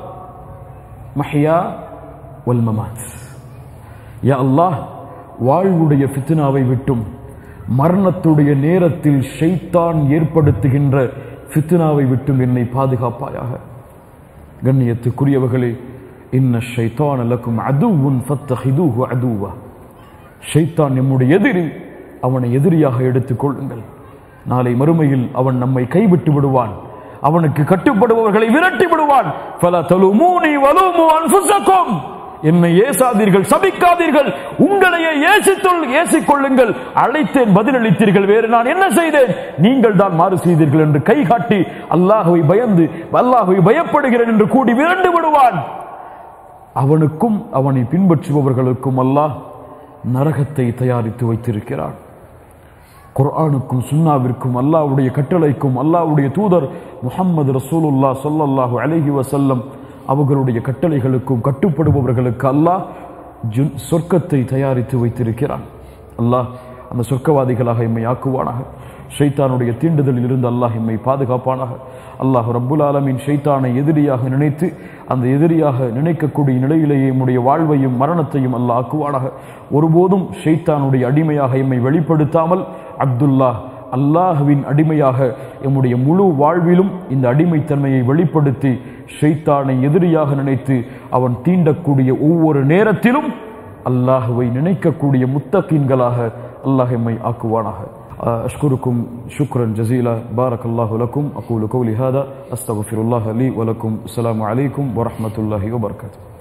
மஹ்யா வல் மமாத் யா அல்லாஹ் வாழ்வுடைய ஃபித்னாவை விட்டும் மரணத்துடைய நேரத்தில் ஷைத்தான் ஏற்படுத்துகின்ற ஃபித்னாவை விட்டும் என்னை பாதுகாப்பாயாக கண்ணியத்துக்குரியவர்களே இன்ன ஷைத்தான் லக்கும் அதுவுன் ஃபத்தஹிதூஹு அதுவா ஷைத்தான் நம்முடைய எதிரி அவனை எதிரியாக எடுத்துக் கொள்ளுங்கள் நாளை மறுமையில் அவன் நம்மை கைவிட்டு விடுவான் அவனுக்கு கட்டுப்படுபவர்களை விரட்டி விடுவான் ஃபல தலுமூனி வலுமு அன்ஃபுஸக்கும் என்னை ஏசாதீர்கள் சபிக்காதீர்கள் உங்களையே ஏசித்துள் ஏசிக் கொள்ளுங்கள் அழைத்தேன் பதிலளித்தீர்கள் வேறு நான் என்ன செய்தேன் நீங்கள் தான் மாறு செய்தீர்கள் என்று கை காட்டி அல்லாஹுவை பயந்து அல்லாஹுவை பயப்படுகிறேன் என்று கூடி விரண்டு விடுவான் அவனுக்கும் அவனை பின்பற்றுபவர்களுக்கும் அல்லாஹ் நரகத்தை தயாரித்து வைத்திருக்கிறான் குர்ஆனுக்கும் சுன்னாவிற்கும் அல்லாஹ்வுடைய கட்டளைக்கும் அல்லாஹ்வுடைய தூதர் முஹம்மது ரசூலுல்லா ஸல்லல்லாஹு அலைஹி வஸல்லம் அவர்களுடைய கட்டளைகளுக்கும் கட்டுப்படுபவர்களுக்கு அல்லாஹ் ஜுன் சொர்க்கத்தை தயாரித்து வைத்திருக்கிறான் அல்லாஹ் அந்த சொர்க்கவாதிகளாக எம்மை ஆக்குவானாக ஷைத்தானுடைய தீண்டுதலில் இருந்து அல்லாஹ் எம்மை பாதுகாப்பானாக அல்லாஹ் ரப்புல் ஆலமீன் ஷைத்தானை எதிரியாக நினைத்து அந்த எதிரியாக நினைக்கக்கூடிய நிலையிலேயே எம்முடைய வாழ்வையும் மரணத்தையும் அல்லாஹ் ஆக்குவானாக ஒருபோதும் ஷைத்தானுடைய அடிமையாக எம்மை வெளிப்படுத்தாமல் அப்துல்லா அல்லாஹுவின் அடிமையாக எம்முடைய முழு வாழ்விலும் இந்த அடிமைத்தன்மையை வெளிப்படுத்தி ஷைத்தானை எதிரியாக நினைத்து அவன் தீண்டக்கூடிய ஒவ்வொரு நேரத்திலும் அல்லாஹுவை நினைக்கக்கூடிய முத்தகீன்களாக அல்லாஹ் எம்மை ஆக்குவானாக أشكركم شكرا جزيلا بارك الله لكم أقول قولي هذا أستغفر الله لي ولكم السلام عليكم ورحمة الله وبركاته